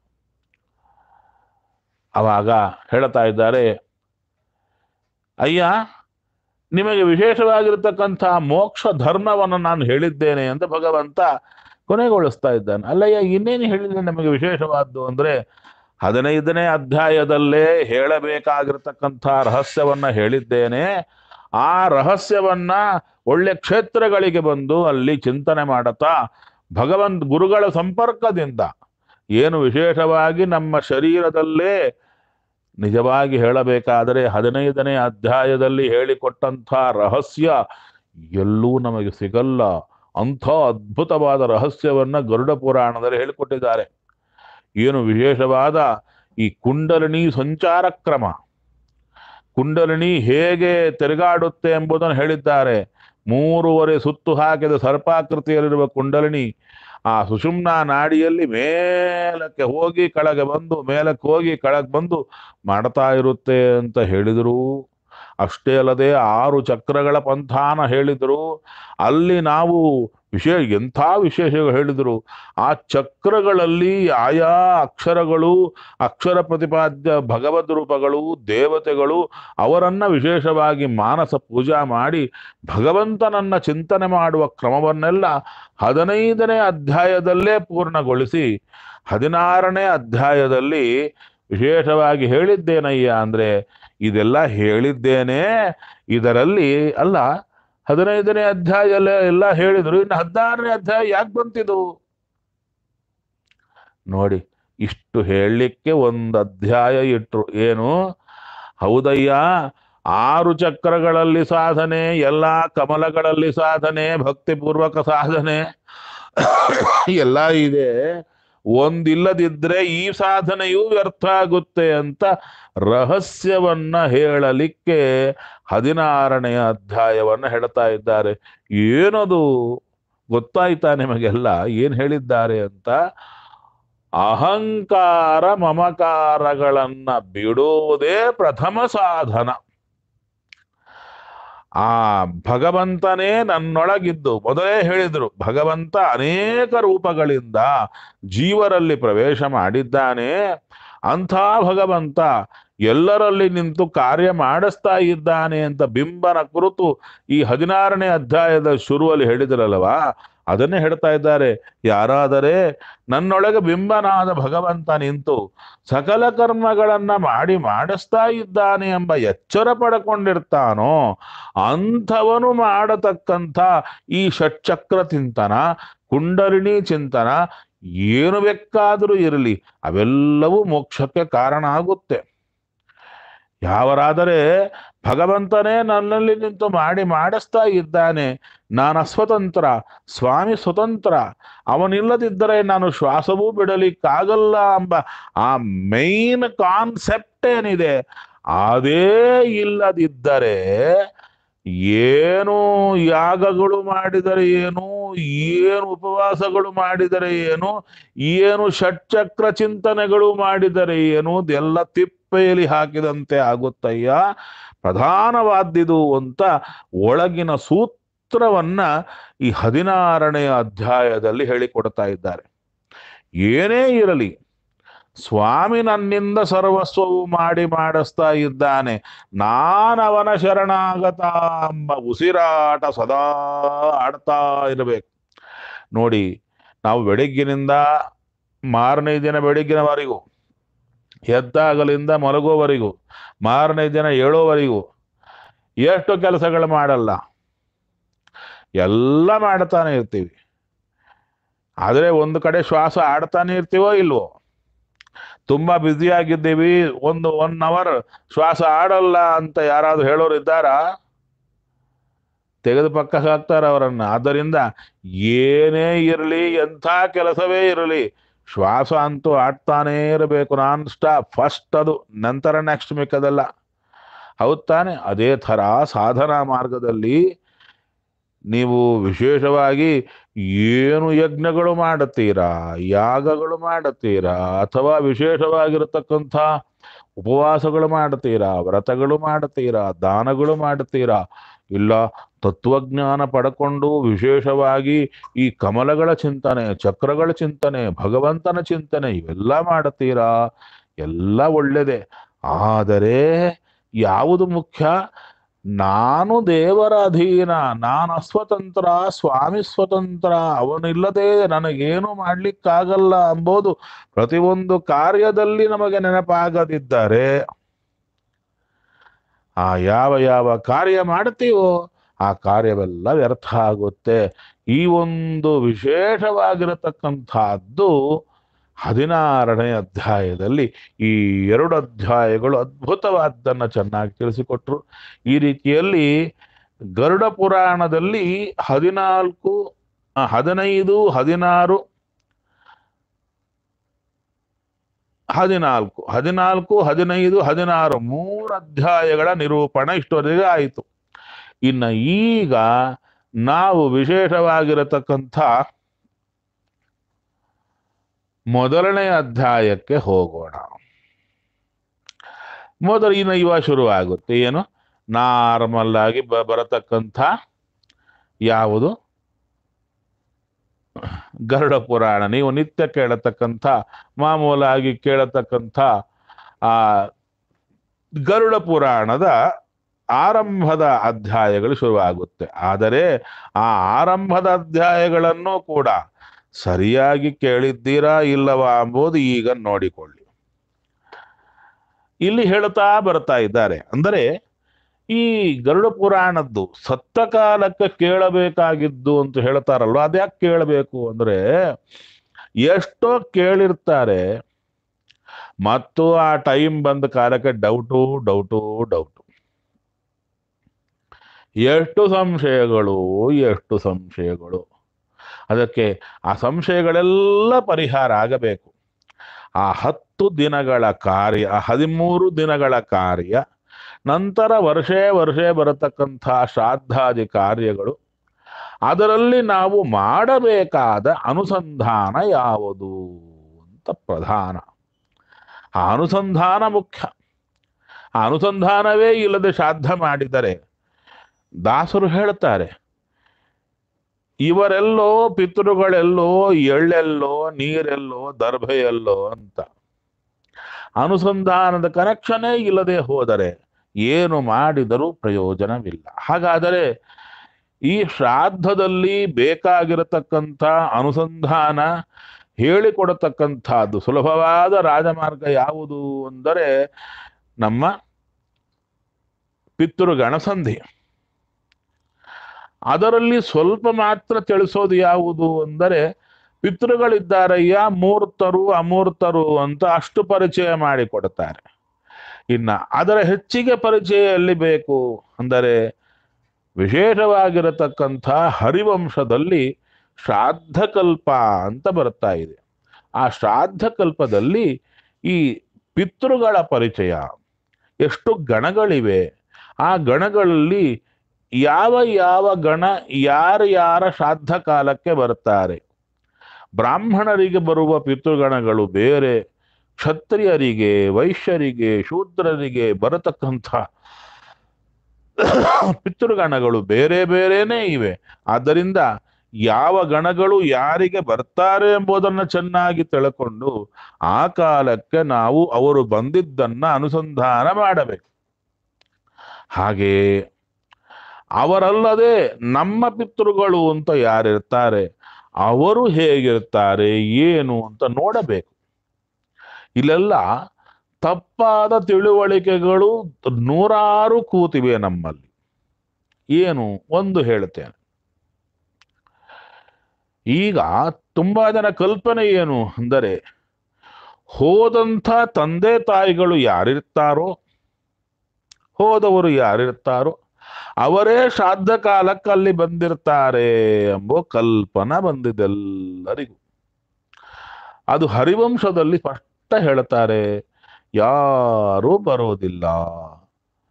ಅವಾಗ ಹೇಳ್ತಾ ಇದ್ದಾರೆ ಅಯ್ಯ ನಿಮಗೆ ವಿಶೇಷವಾಗಿರ್ತಕ್ಕಂಥ ಮೋಕ್ಷ ಧರ್ಮವನ್ನು ನಾನು ಹೇಳಿದ್ದೇನೆ ಅಂತ ಭಗವಂತ ಕೊನೆಗೊಳಿಸ್ತಾ ಇದ್ದಾನೆ ಅಲ್ಲಯ್ಯ ಇನ್ನೇನು ಹೇಳಿದ್ರೆ ನಮಗೆ ವಿಶೇಷವಾದ್ದು ಅಂದ್ರೆ ಹದಿನೈದನೇ ಅಧ್ಯಾಯದಲ್ಲೇ ಹೇಳಬೇಕಾಗಿರ್ತಕ್ಕಂಥ ರಹಸ್ಯವನ್ನ ಹೇಳಿದ್ದೇನೆ ಆ ರಹಸ್ಯವನ್ನ ಒಳ್ಳೆ ಕ್ಷೇತ್ರಗಳಿಗೆ ಬಂದು ಅಲ್ಲಿ ಚಿಂತನೆ ಮಾಡುತ್ತಾ ಭಗವಂತ ಗುರುಗಳ ಸಂಪರ್ಕದಿಂದ ಏನು ವಿಶೇಷವಾಗಿ ನಮ್ಮ ಶರೀರದಲ್ಲೇ ನಿಜವಾಗಿ ಹೇಳಬೇಕಾದರೆ ಹದಿನೈದನೇ ಅಧ್ಯಾಯದಲ್ಲಿ ಹೇಳಿಕೊಟ್ಟಂಥ ರಹಸ್ಯ ಎಲ್ಲೂ ನಮಗೆ ಸಿಗಲ್ಲ ಅಂಥ ಅದ್ಭುತವಾದ ರಹಸ್ಯವನ್ನ ಗರುಡ ಪುರಾಣದಲ್ಲಿ ಹೇಳಿಕೊಟ್ಟಿದ್ದಾರೆ ಏನು ವಿಶೇಷವಾದ ಈ ಕುಂಡಲಿನಿ ಸಂಚಾರ ಕ್ರಮ ಕುಂಡಲಿನಿ ಹೇಗೆ ತಿರುಗಾಡುತ್ತೆ ಎಂಬುದನ್ನು ಹೇಳಿದ್ದಾರೆ ಮೂರುವರೆ ಸುತ್ತು ಹಾಕಿದ ಸರ್ಪಾಕೃತಿಯಲ್ಲಿರುವ ಕುಂಡಲಿನಿ ಆ ಸುಷುಮ್ನ ನಾಡಿಯಲ್ಲಿ ಮೇಲಕ್ಕೆ ಹೋಗಿ ಕೆಳಗೆ ಬಂದು ಮೇಲಕ್ಕೆ ಹೋಗಿ ಕೆಳಗೆ ಬಂದು ಮಾಡ್ತಾ ಇರುತ್ತೆ ಅಂತ ಹೇಳಿದರು ಅಷ್ಟೇ ಅಲ್ಲದೆ ಆರು ಚಕ್ರಗಳ ಪಂಥಾನ ಹೇಳಿದರು ಅಲ್ಲಿ ನಾವು ವಿಶೇಷ ಎಂಥ ವಿಶೇಷಗಳು ಹೇಳಿದರು ಆ ಚಕ್ರಗಳಲ್ಲಿ ಆಯಾ ಅಕ್ಷರಗಳು ಅಕ್ಷರ ಪ್ರತಿಪಾದ್ಯ ಭಗವದ್ ರೂಪಗಳು ದೇವತೆಗಳು ಅವರನ್ನ ವಿಶೇಷವಾಗಿ ಮಾನಸ ಪೂಜಾ ಮಾಡಿ ಭಗವಂತನನ್ನ ಚಿಂತನೆ ಮಾಡುವ ಕ್ರಮವನ್ನೆಲ್ಲ ಹದಿನೈದನೇ ಅಧ್ಯಾಯದಲ್ಲೇ ಪೂರ್ಣಗೊಳಿಸಿ ಹದಿನಾರನೇ ಅಧ್ಯಾಯದಲ್ಲಿ ವಿಶೇಷವಾಗಿ ಹೇಳಿದ್ದೇನಯ್ಯ ಅಂದ್ರೆ ಇದೆಲ್ಲ ಹೇಳಿದ್ದೇನೆ ಇದರಲ್ಲಿ ಅಲ್ಲ ಹದಿನೈದನೇ ಅಧ್ಯಾಯ ಎಲ್ಲ ಎಲ್ಲ ಹೇಳಿದ್ರು ಇನ್ನು ಹದಿನಾರನೇ ಅಧ್ಯಾಯ ಯಾಕೆ ಬಂತಿದು ನೋಡಿ ಇಷ್ಟು ಹೇಳಲಿಕ್ಕೆ ಒಂದು ಅಧ್ಯಾಯ ಇಟ್ರು ಏನು ಹೌದಯ್ಯ ಆರು ಚಕ್ರಗಳಲ್ಲಿ ಸಾಧನೆ ಎಲ್ಲ ಕಮಲಗಳಲ್ಲಿ ಸಾಧನೆ ಭಕ್ತಿಪೂರ್ವಕ ಸಾಧನೆ ಎಲ್ಲ ಇದೆ ಒಂದಿಲ್ಲದಿದ್ರೆ ಈ ಸಾಧನೆಯೂ ವ್ಯರ್ಥ ಆಗುತ್ತೆ ಅಂತ ರಹಸ್ಯವನ್ನ ಹೇಳಲಿಕ್ಕೆ ಹದಿನಾರನೆಯ ಅಧ್ಯಾಯವನ್ನ ಹೇಳ್ತಾ ಇದ್ದಾರೆ ಏನದು ಗೊತ್ತಾಯ್ತಾ ನಿಮಗೆಲ್ಲ ಏನ್ ಹೇಳಿದ್ದಾರೆ ಅಂತ ಅಹಂಕಾರ ಮಮಕಾರಗಳನ್ನ ಬಿಡುವುದೇ ಪ್ರಥಮ ಸಾಧನ ಆ ಭಗವಂತನೇ ನನ್ನೊಳಗಿದ್ದು ಮೊದಲೇ ಹೇಳಿದ್ರು ಭಗವಂತ ಅನೇಕ ರೂಪಗಳಿಂದ ಜೀವರಲ್ಲಿ ಪ್ರವೇಶ ಮಾಡಿದ್ದಾನೆ ಅಂಥ ಭಗವಂತ ಎಲ್ಲರಲ್ಲಿ ನಿಂತು ಕಾರ್ಯ ಮಾಡಿಸ್ತಾ ಇದ್ದಾನೆ ಅಂತ ಬಿಂಬನ ಕುರಿತು ಈ ಹದಿನಾರನೇ ಅಧ್ಯಾಯದ ಶುರುವಲ್ಲಿ ಹೇಳಿದ್ರಲ್ವಾ ಅದನ್ನೇ ಹೇಳ್ತಾ ಇದ್ದಾರೆ ಯಾರಾದರೆ ನನ್ನೊಳಗೆ ಬಿಂಬನಾದ ಭಗವಂತ ನಿಂತು ಸಕಲ ಕರ್ಮಗಳನ್ನ ಮಾಡಿ ಮಾಡಿಸ್ತಾ ಇದ್ದಾನೆ ಎಂಬ ಎಚ್ಚರ ಪಡ್ಕೊಂಡಿರ್ತಾನೋ ಅಂಥವನು ಮಾಡತಕ್ಕಂಥ ಈ ಷಟ್ಚಕ್ರ ಚಿಂತನ ಕುಂಡಲಿನಿ ಚಿಂತನ ಏನು ಬೇಕಾದರೂ ಇರಲಿ ಅವೆಲ್ಲವೂ ಮೋಕ್ಷಕ್ಕೆ ಕಾರಣ ಆಗುತ್ತೆ ಯಾವರಾದರೆ ಭಗವಂತನೇ ನನ್ನಲ್ಲಿ ನಿಂತು ಮಾಡಿ ಮಾಡಿಸ್ತಾ ಇದ್ದಾನೆ ನಾನು ಅಸ್ವತಂತ್ರ ಸ್ವಾಮಿ ಸ್ವತಂತ್ರ ಅವನಿಲ್ಲದಿದ್ದರೆ ನಾನು ಶ್ವಾಸವೂ ಬಿಡಲಿಕ್ಕಾಗಲ್ಲ ಎಂಬ ಆ ಮೈನ್ ಕಾನ್ಸೆಪ್ಟ್ ಏನಿದೆ ಅದೇ ಇಲ್ಲದಿದ್ದರೆ ಏನು ಯಾಗಗಳು ಮಾಡಿದರೆ ಏನು ಏನು ಉಪವಾಸಗಳು ಮಾಡಿದರೆ ಏನು ಏನು ಷಟ್ಚಕ್ರ ಚಿಂತನೆಗಳು ಮಾಡಿದರೆ ಏನು ಎಲ್ಲ ತಿಪ್ಪೆಯಲ್ಲಿ ಹಾಕಿದಂತೆ ಆಗುತ್ತಯ್ಯ ಪ್ರಧಾನವಾದ್ದಿದು ಅಂತ ಒಳಗಿನ ಸೂತ್ರವನ್ನ ಈ ಹದಿನಾರನೆಯ ಅಧ್ಯಾಯದಲ್ಲಿ ಹೇಳಿಕೊಡ್ತಾ ಇದ್ದಾರೆ ಏನೇ ಇರಲಿ ಸ್ವಾಮಿ ನನ್ನಿಂದ ಸರ್ವಸ್ವವು ಮಾಡಿ ಮಾಡಿಸ್ತಾ ಇದ್ದಾನೆ ನಾನವನ ಶರಣಾಗತ ಎಂಬ ಉಸಿರಾಟ ಸದಾ ಆಡ್ತಾ ಇರಬೇಕು ನೋಡಿ ನಾವು ಬೆಳಿಗ್ಗಿನಿಂದ ಮಾರನೇ ದಿನ ಬೆಳಿಗ್ಗಿನವರೆಗೂ ಎದ್ದಾಗಲಿಂದ ಮಲಗೋವರೆಗೂ ಮಾರನೇ ದಿನ ಏಳೋವರೆಗೂ ಎಷ್ಟು ಕೆಲಸಗಳು ಮಾಡಲ್ಲ ಎಲ್ಲ ಮಾಡ್ತಾನೆ ಇರ್ತೀವಿ ಆದರೆ ಒಂದು ಕಡೆ ಶ್ವಾಸ ಆಡ್ತಾನೆ ಇರ್ತೀವೋ ಇಲ್ವೋ ತುಂಬಾ ಬ್ಯುಸಿ ಆಗಿದ್ದೀವಿ ಒಂದು ಒನ್ ಅವರ್ ಶ್ವಾಸ ಆಡಲ್ಲ ಅಂತ ಯಾರಾದ್ರೂ ಹೇಳೋರು ಇದ್ದಾರಾ ತೆಗೆದು ಪಕ್ಕ ಹಾಕ್ತಾರೆ ಅವರನ್ನ ಆದ್ದರಿಂದ ಏನೇ ಇರಲಿ ಎಂಥ ಕೆಲಸವೇ ಇರಲಿ ಶ್ವಾಸ ಅಂತೂ ಆಡ್ತಾನೇ ಇರಬೇಕು ನಾನ್ ಸ್ಟಾಪ್ ಫಸ್ಟ್ ಅದು ನಂತರ ನೆಕ್ಸ್ಟ್ ಮಿಕ್ಕದಲ್ಲ ಹೌದ್ ತಾನೆ ಅದೇ ಥರ ಸಾಧನಾ ಮಾರ್ಗದಲ್ಲಿ ನೀವು ವಿಶೇಷವಾಗಿ ಏನು ಯಜ್ಞಗಳು ಮಾಡುತ್ತೀರಾ ಯಾಗಗಳು ಮಾಡುತ್ತೀರಾ ಅಥವಾ ವಿಶೇಷವಾಗಿರತಕ್ಕಂಥ ಉಪವಾಸಗಳು ಮಾಡುತ್ತೀರಾ ವ್ರತಗಳು ಮಾಡುತ್ತೀರಾ ದಾನಗಳು ಮಾಡುತ್ತೀರಾ ಇಲ್ಲ ತತ್ವಜ್ಞಾನ ಪಡ್ಕೊಂಡು ವಿಶೇಷವಾಗಿ ಈ ಕಮಲಗಳ ಚಿಂತನೆ ಚಕ್ರಗಳ ಚಿಂತನೆ ಭಗವಂತನ ಚಿಂತನೆ ಇವೆಲ್ಲ ಮಾಡುತ್ತೀರಾ ಎಲ್ಲ ಒಳ್ಳೆಯದೇ ಆದರೆ ಯಾವುದು ಮುಖ್ಯ ನಾನು ದೇವರ ಅಧೀನ ನಾನು ಅಸ್ವತಂತ್ರ ಸ್ವಾಮಿ ಸ್ವತಂತ್ರ ಅವನಿಲ್ಲದೆ ನನಗೇನು ಮಾಡ್ಲಿಕ್ಕಾಗಲ್ಲ ಎಂಬುದು ಪ್ರತಿಯೊಂದು ಕಾರ್ಯದಲ್ಲಿ ನಮಗೆ ನೆನಪಾಗದಿದ್ದರೆ ಆ ಯಾವ ಯಾವ ಕಾರ್ಯ ಮಾಡ್ತೀವೋ ಆ ಕಾರ್ಯವೆಲ್ಲ ವ್ಯರ್ಥ ಆಗುತ್ತೆ ಈ ಒಂದು ವಿಶೇಷವಾಗಿರತಕ್ಕಂಥದ್ದು ಹದಿನಾರನೇ ಅಧ್ಯಾಯದಲ್ಲಿ ಈ ಎರಡು ಅಧ್ಯಾಯಗಳು ಅದ್ಭುತವಾದ್ದನ್ನು ಚೆನ್ನಾಗಿ ತಿಳಿಸಿಕೊಟ್ರು ಈ ರೀತಿಯಲ್ಲಿ ಗರುಡ ಪುರಾಣದಲ್ಲಿ ಹದಿನಾಲ್ಕು ಆ, ಹದಿನೈದು ಹದಿನಾರು ಹದಿನಾಲ್ಕು ಹದಿನಾಲ್ಕು ಹದಿನೈದು ಹದಿನಾರು ಮೂರು ಅಧ್ಯಾಯಗಳ ನಿರೂಪಣೆ ಇಷ್ಟವರೆಗೆ ಆಯಿತು ಇನ್ನು ಈಗ ನಾವು ವಿಶೇಷವಾಗಿರತಕ್ಕಂಥ ಮೊದಲನೇ ಅಧ್ಯಾಯಕ್ಕೆ ಹೋಗೋಣ ಮೊದಲು ಇನ್ನು ಇವ ಶುರುವಾಗುತ್ತೆ ಏನು ನಾರ್ಮಲ್ ಆಗಿ ಬ ಬರತಕ್ಕಂಥ ಯಾವುದು ಗರುಡ ಪುರಾಣ ನೀವು ನಿತ್ಯ ಕೇಳತಕ್ಕಂಥ ಮಾಮೂಲಾಗಿ ಕೇಳತಕ್ಕಂಥ ಆ ಗರುಡ ಪುರಾಣದ ಆರಂಭದ ಅಧ್ಯಾಯಗಳು ಶುರುವಾಗುತ್ತೆ ಆದರೆ ಆ ಆರಂಭದ ಅಧ್ಯಾಯಗಳನ್ನು ಕೂಡ ಸರಿಯಾಗಿ ಕೇಳಿದ್ದೀರಾ ಇಲ್ಲವಾ ಎಂಬುದು ಈಗ ನೋಡಿಕೊಳ್ಳಿ ಇಲ್ಲಿ ಹೇಳ್ತಾ ಬರ್ತಾ ಇದ್ದಾರೆ ಅಂದರೆ ಈ ಗರುಡ ಪುರಾಣದ್ದು ಸತ್ತ ಕಾಲಕ್ಕೆ ಕೇಳಬೇಕಾಗಿದ್ದು ಅಂತ ಹೇಳ್ತಾರಲ್ವ ಅದ್ಯಾಕೆ ಕೇಳಬೇಕು ಅಂದ್ರೆ ಎಷ್ಟೋ ಕೇಳಿರ್ತಾರೆ ಮತ್ತು ಆ ಟೈಮ್ ಬಂದ ಕಾಲಕ್ಕೆ ಡೌಟು ಡೌಟು ಡೌಟು ಎಷ್ಟು ಸಂಶಯಗಳು ಎಷ್ಟು ಸಂಶಯಗಳು ಅದಕ್ಕೆ ಆ ಸಂಶಯಗಳೆಲ್ಲ ಪರಿಹಾರ ಆಗಬೇಕು ಆ ಹತ್ತು ದಿನಗಳ ಕಾರ್ಯ ಆ ಹದಿಮೂರು ದಿನಗಳ ಕಾರ್ಯ ನಂತರ ವರ್ಷೇ ವರ್ಷೇ ಬರತಕ್ಕಂಥ ಶ್ರಾದ್ದಾದಿ ಕಾರ್ಯಗಳು ಅದರಲ್ಲಿ ನಾವು ಮಾಡಬೇಕಾದ ಅನುಸಂಧಾನ ಯಾವುದು ಅಂತ ಪ್ರಧಾನ ಆ ಅನುಸಂಧಾನ ಮುಖ್ಯ ಆ ಅನುಸಂಧಾನವೇ ಇಲ್ಲದೆ ಶ್ರಾದ್ದ ಮಾಡಿದರೆ ದಾಸರು ಹೇಳ್ತಾರೆ ಇವರೆಲ್ಲೋ ಪಿತೃಗಳೆಲ್ಲೋ ಎಳ್ಳೆಲ್ಲೋ ನೀರೆಲ್ಲೋ ದರ್ಭೆಯಲ್ಲೋ ಅಂತ ಅನುಸಂಧಾನದ ಕನೆಕ್ಷನೇ ಇಲ್ಲದೆ ಹೋದರೆ ಏನು ಮಾಡಿದರೂ ಪ್ರಯೋಜನವಿಲ್ಲ ಹಾಗಾದರೆ ಈ ಶ್ರಾದ್ದದಲ್ಲಿ ಬೇಕಾಗಿರತಕ್ಕಂಥ ಅನುಸಂಧಾನ ಹೇಳಿಕೊಡತಕ್ಕಂಥದ್ದು ಸುಲಭವಾದ ರಾಜಮಾರ್ಗ ಯಾವುದು ಅಂದರೆ ನಮ್ಮ ಪಿತೃಗಣ ಸಂಧಿ ಅದರಲ್ಲಿ ಸ್ವಲ್ಪ ಮಾತ್ರ ತಿಳಿಸೋದು ಯಾವುದು ಅಂದರೆ ಪಿತೃಗಳಿದ್ದಾರಯ್ಯ ಮೂರ್ತರು ಅಮೂರ್ತರು ಅಂತ ಅಷ್ಟು ಪರಿಚಯ ಮಾಡಿಕೊಡ್ತಾರೆ ಇನ್ನ ಅದರ ಹೆಚ್ಚಿಗೆ ಪರಿಚಯ ಎಲ್ಲಿ ಬೇಕು ಅಂದರೆ ವಿಶೇಷವಾಗಿರತಕ್ಕಂಥ ಹರಿವಂಶದಲ್ಲಿ ಶ್ರಾದ್ದಕಲ್ಪ ಅಂತ ಬರ್ತಾ ಇದೆ ಆ ಶ್ರಾದ್ದಕಲ್ಪದಲ್ಲಿ ಈ ಪಿತೃಗಳ ಪರಿಚಯ ಎಷ್ಟು ಗಣಗಳಿವೆ ಆ ಗಣಗಳಲ್ಲಿ ಯಾವ ಯಾವ ಗಣ ಯಾರ ಯಾರ ಶ್ರಾದ್ದ ಕಾಲಕ್ಕೆ ಬರ್ತಾರೆ ಬ್ರಾಹ್ಮಣರಿಗೆ ಬರುವ ಪಿತೃಗಣಗಳು ಬೇರೆ ಕ್ಷತ್ರಿಯರಿಗೆ ವೈಶ್ಯರಿಗೆ ಶೂದ್ರರಿಗೆ ಬರತಕ್ಕಂಥ ಪಿತೃಗಣಗಳು ಬೇರೆ ಬೇರೆನೇ ಇವೆ ಆದ್ದರಿಂದ ಯಾವ ಗಣಗಳು ಯಾರಿಗೆ ಬರ್ತಾರೆ ಎಂಬುದನ್ನು ಚೆನ್ನಾಗಿ ತಿಳ್ಕೊಂಡು ಆ ಕಾಲಕ್ಕೆ ನಾವು ಅವರು ಬಂದಿದ್ದನ್ನ ಅನುಸಂಧಾನ ಮಾಡಬೇಕು ಹಾಗೆ ಅವರಲ್ಲದೆ ನಮ್ಮ ಪಿತೃಗಳು ಅಂತ ಯಾರಿರ್ತಾರೆ ಅವರು ಹೇಗಿರ್ತಾರೆ ಏನು ಅಂತ ನೋಡಬೇಕು ಇಲ್ಲೆಲ್ಲ ತಪ್ಪಾದ ತಿಳುವಳಿಕೆಗಳು ನೂರಾರು ಕೂತಿವೆ ನಮ್ಮಲ್ಲಿ ಏನು ಒಂದು ಹೇಳ್ತೇನೆ ಈಗ ತುಂಬಾ ಜನ ಕಲ್ಪನೆ ಏನು ಅಂದರೆ ಹೋದಂಥ ತಂದೆ ತಾಯಿಗಳು ಯಾರಿರ್ತಾರೋ ಹೋದವರು ಯಾರಿರ್ತಾರೋ ಅವರೇ ಶ್ರಾದ್ದ ಕಾಲಕ್ಕೆ ಅಲ್ಲಿ ಬಂದಿರ್ತಾರೆ ಎಂಬ ಕಲ್ಪನಾ ಬಂದಿದೆಲ್ಲರಿಗೂ ಅದು ಹರಿವಂಶದಲ್ಲಿ ಸ್ಪಷ್ಟ ಹೇಳ್ತಾರೆ ಯಾರೂ ಬರೋದಿಲ್ಲ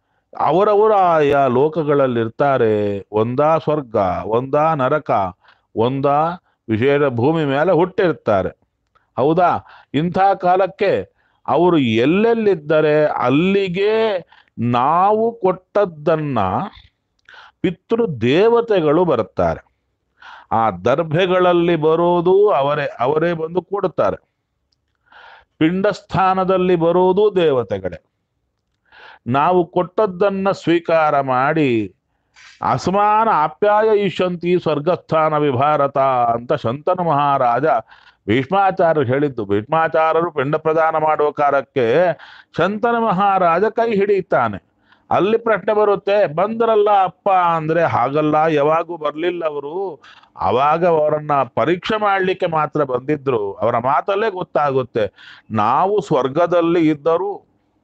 ಅವರವರು ಆಯಾ ಲೋಕಗಳಲ್ಲಿರ್ತಾರೆ ಒಂದಾ ಸ್ವರ್ಗ ಒಂದಾ ನರಕ ಒಂದ ವಿಶೇಷ ಭೂಮಿ ಮೇಲೆ ಹುಟ್ಟಿರ್ತಾರೆ ಹೌದಾ ಇಂಥ ಕಾಲಕ್ಕೆ ಅವರು ಎಲ್ಲೆಲ್ಲಿದ್ದರೆ ಅಲ್ಲಿಗೆ ನಾವು ಕೊಟ್ಟದ್ದನ್ನ ಪಿತೃ ದೇವತೆಗಳು ಬರುತ್ತಾರೆ ಆ ದರ್ಭೆಗಳಲ್ಲಿ ಬರೋದು ಅವರೇ ಅವರೇ ಬಂದು ಕೊಡುತ್ತಾರೆ ಪಿಂಡಸ್ಥಾನದಲ್ಲಿ ಬರುವುದು ದೇವತೆಗಳೇ ನಾವು ಕೊಟ್ಟದ್ದನ್ನ ಸ್ವೀಕಾರ ಮಾಡಿ ಅಸಮಾನ ಆಪ್ಯಾಯ ಇಷಂತಿ ಸ್ವರ್ಗಸ್ಥಾನ ವಿಭಾರತ ಅಂತ ಶಂತನು ಮಹಾರಾಜ ಭೀಷ್ಮಾಚಾರ್ಯರು ಹೇಳಿದ್ದು ಭೀಷ್ಮಾಚಾರ್ಯರು ಪಿಂಡ ಪ್ರದಾನ ಮಾಡುವ ಕಾಲಕ್ಕೆ ಶಂತನ ಮಹಾರಾಜ ಕೈ ಹಿಡಿಯುತ್ತಾನೆ ಅಲ್ಲಿ ಪ್ರಶ್ನೆ ಬರುತ್ತೆ ಬಂದ್ರಲ್ಲ ಅಪ್ಪ ಅಂದ್ರೆ ಹಾಗಲ್ಲ ಯಾವಾಗೂ ಬರ್ಲಿಲ್ಲ ಅವರು ಅವಾಗ ಅವರನ್ನ ಪರೀಕ್ಷೆ ಮಾಡ್ಲಿಕ್ಕೆ ಮಾತ್ರ ಬಂದಿದ್ರು ಅವರ ಮಾತಲ್ಲೇ ಗೊತ್ತಾಗುತ್ತೆ ನಾವು ಸ್ವರ್ಗದಲ್ಲಿ ಇದ್ದರು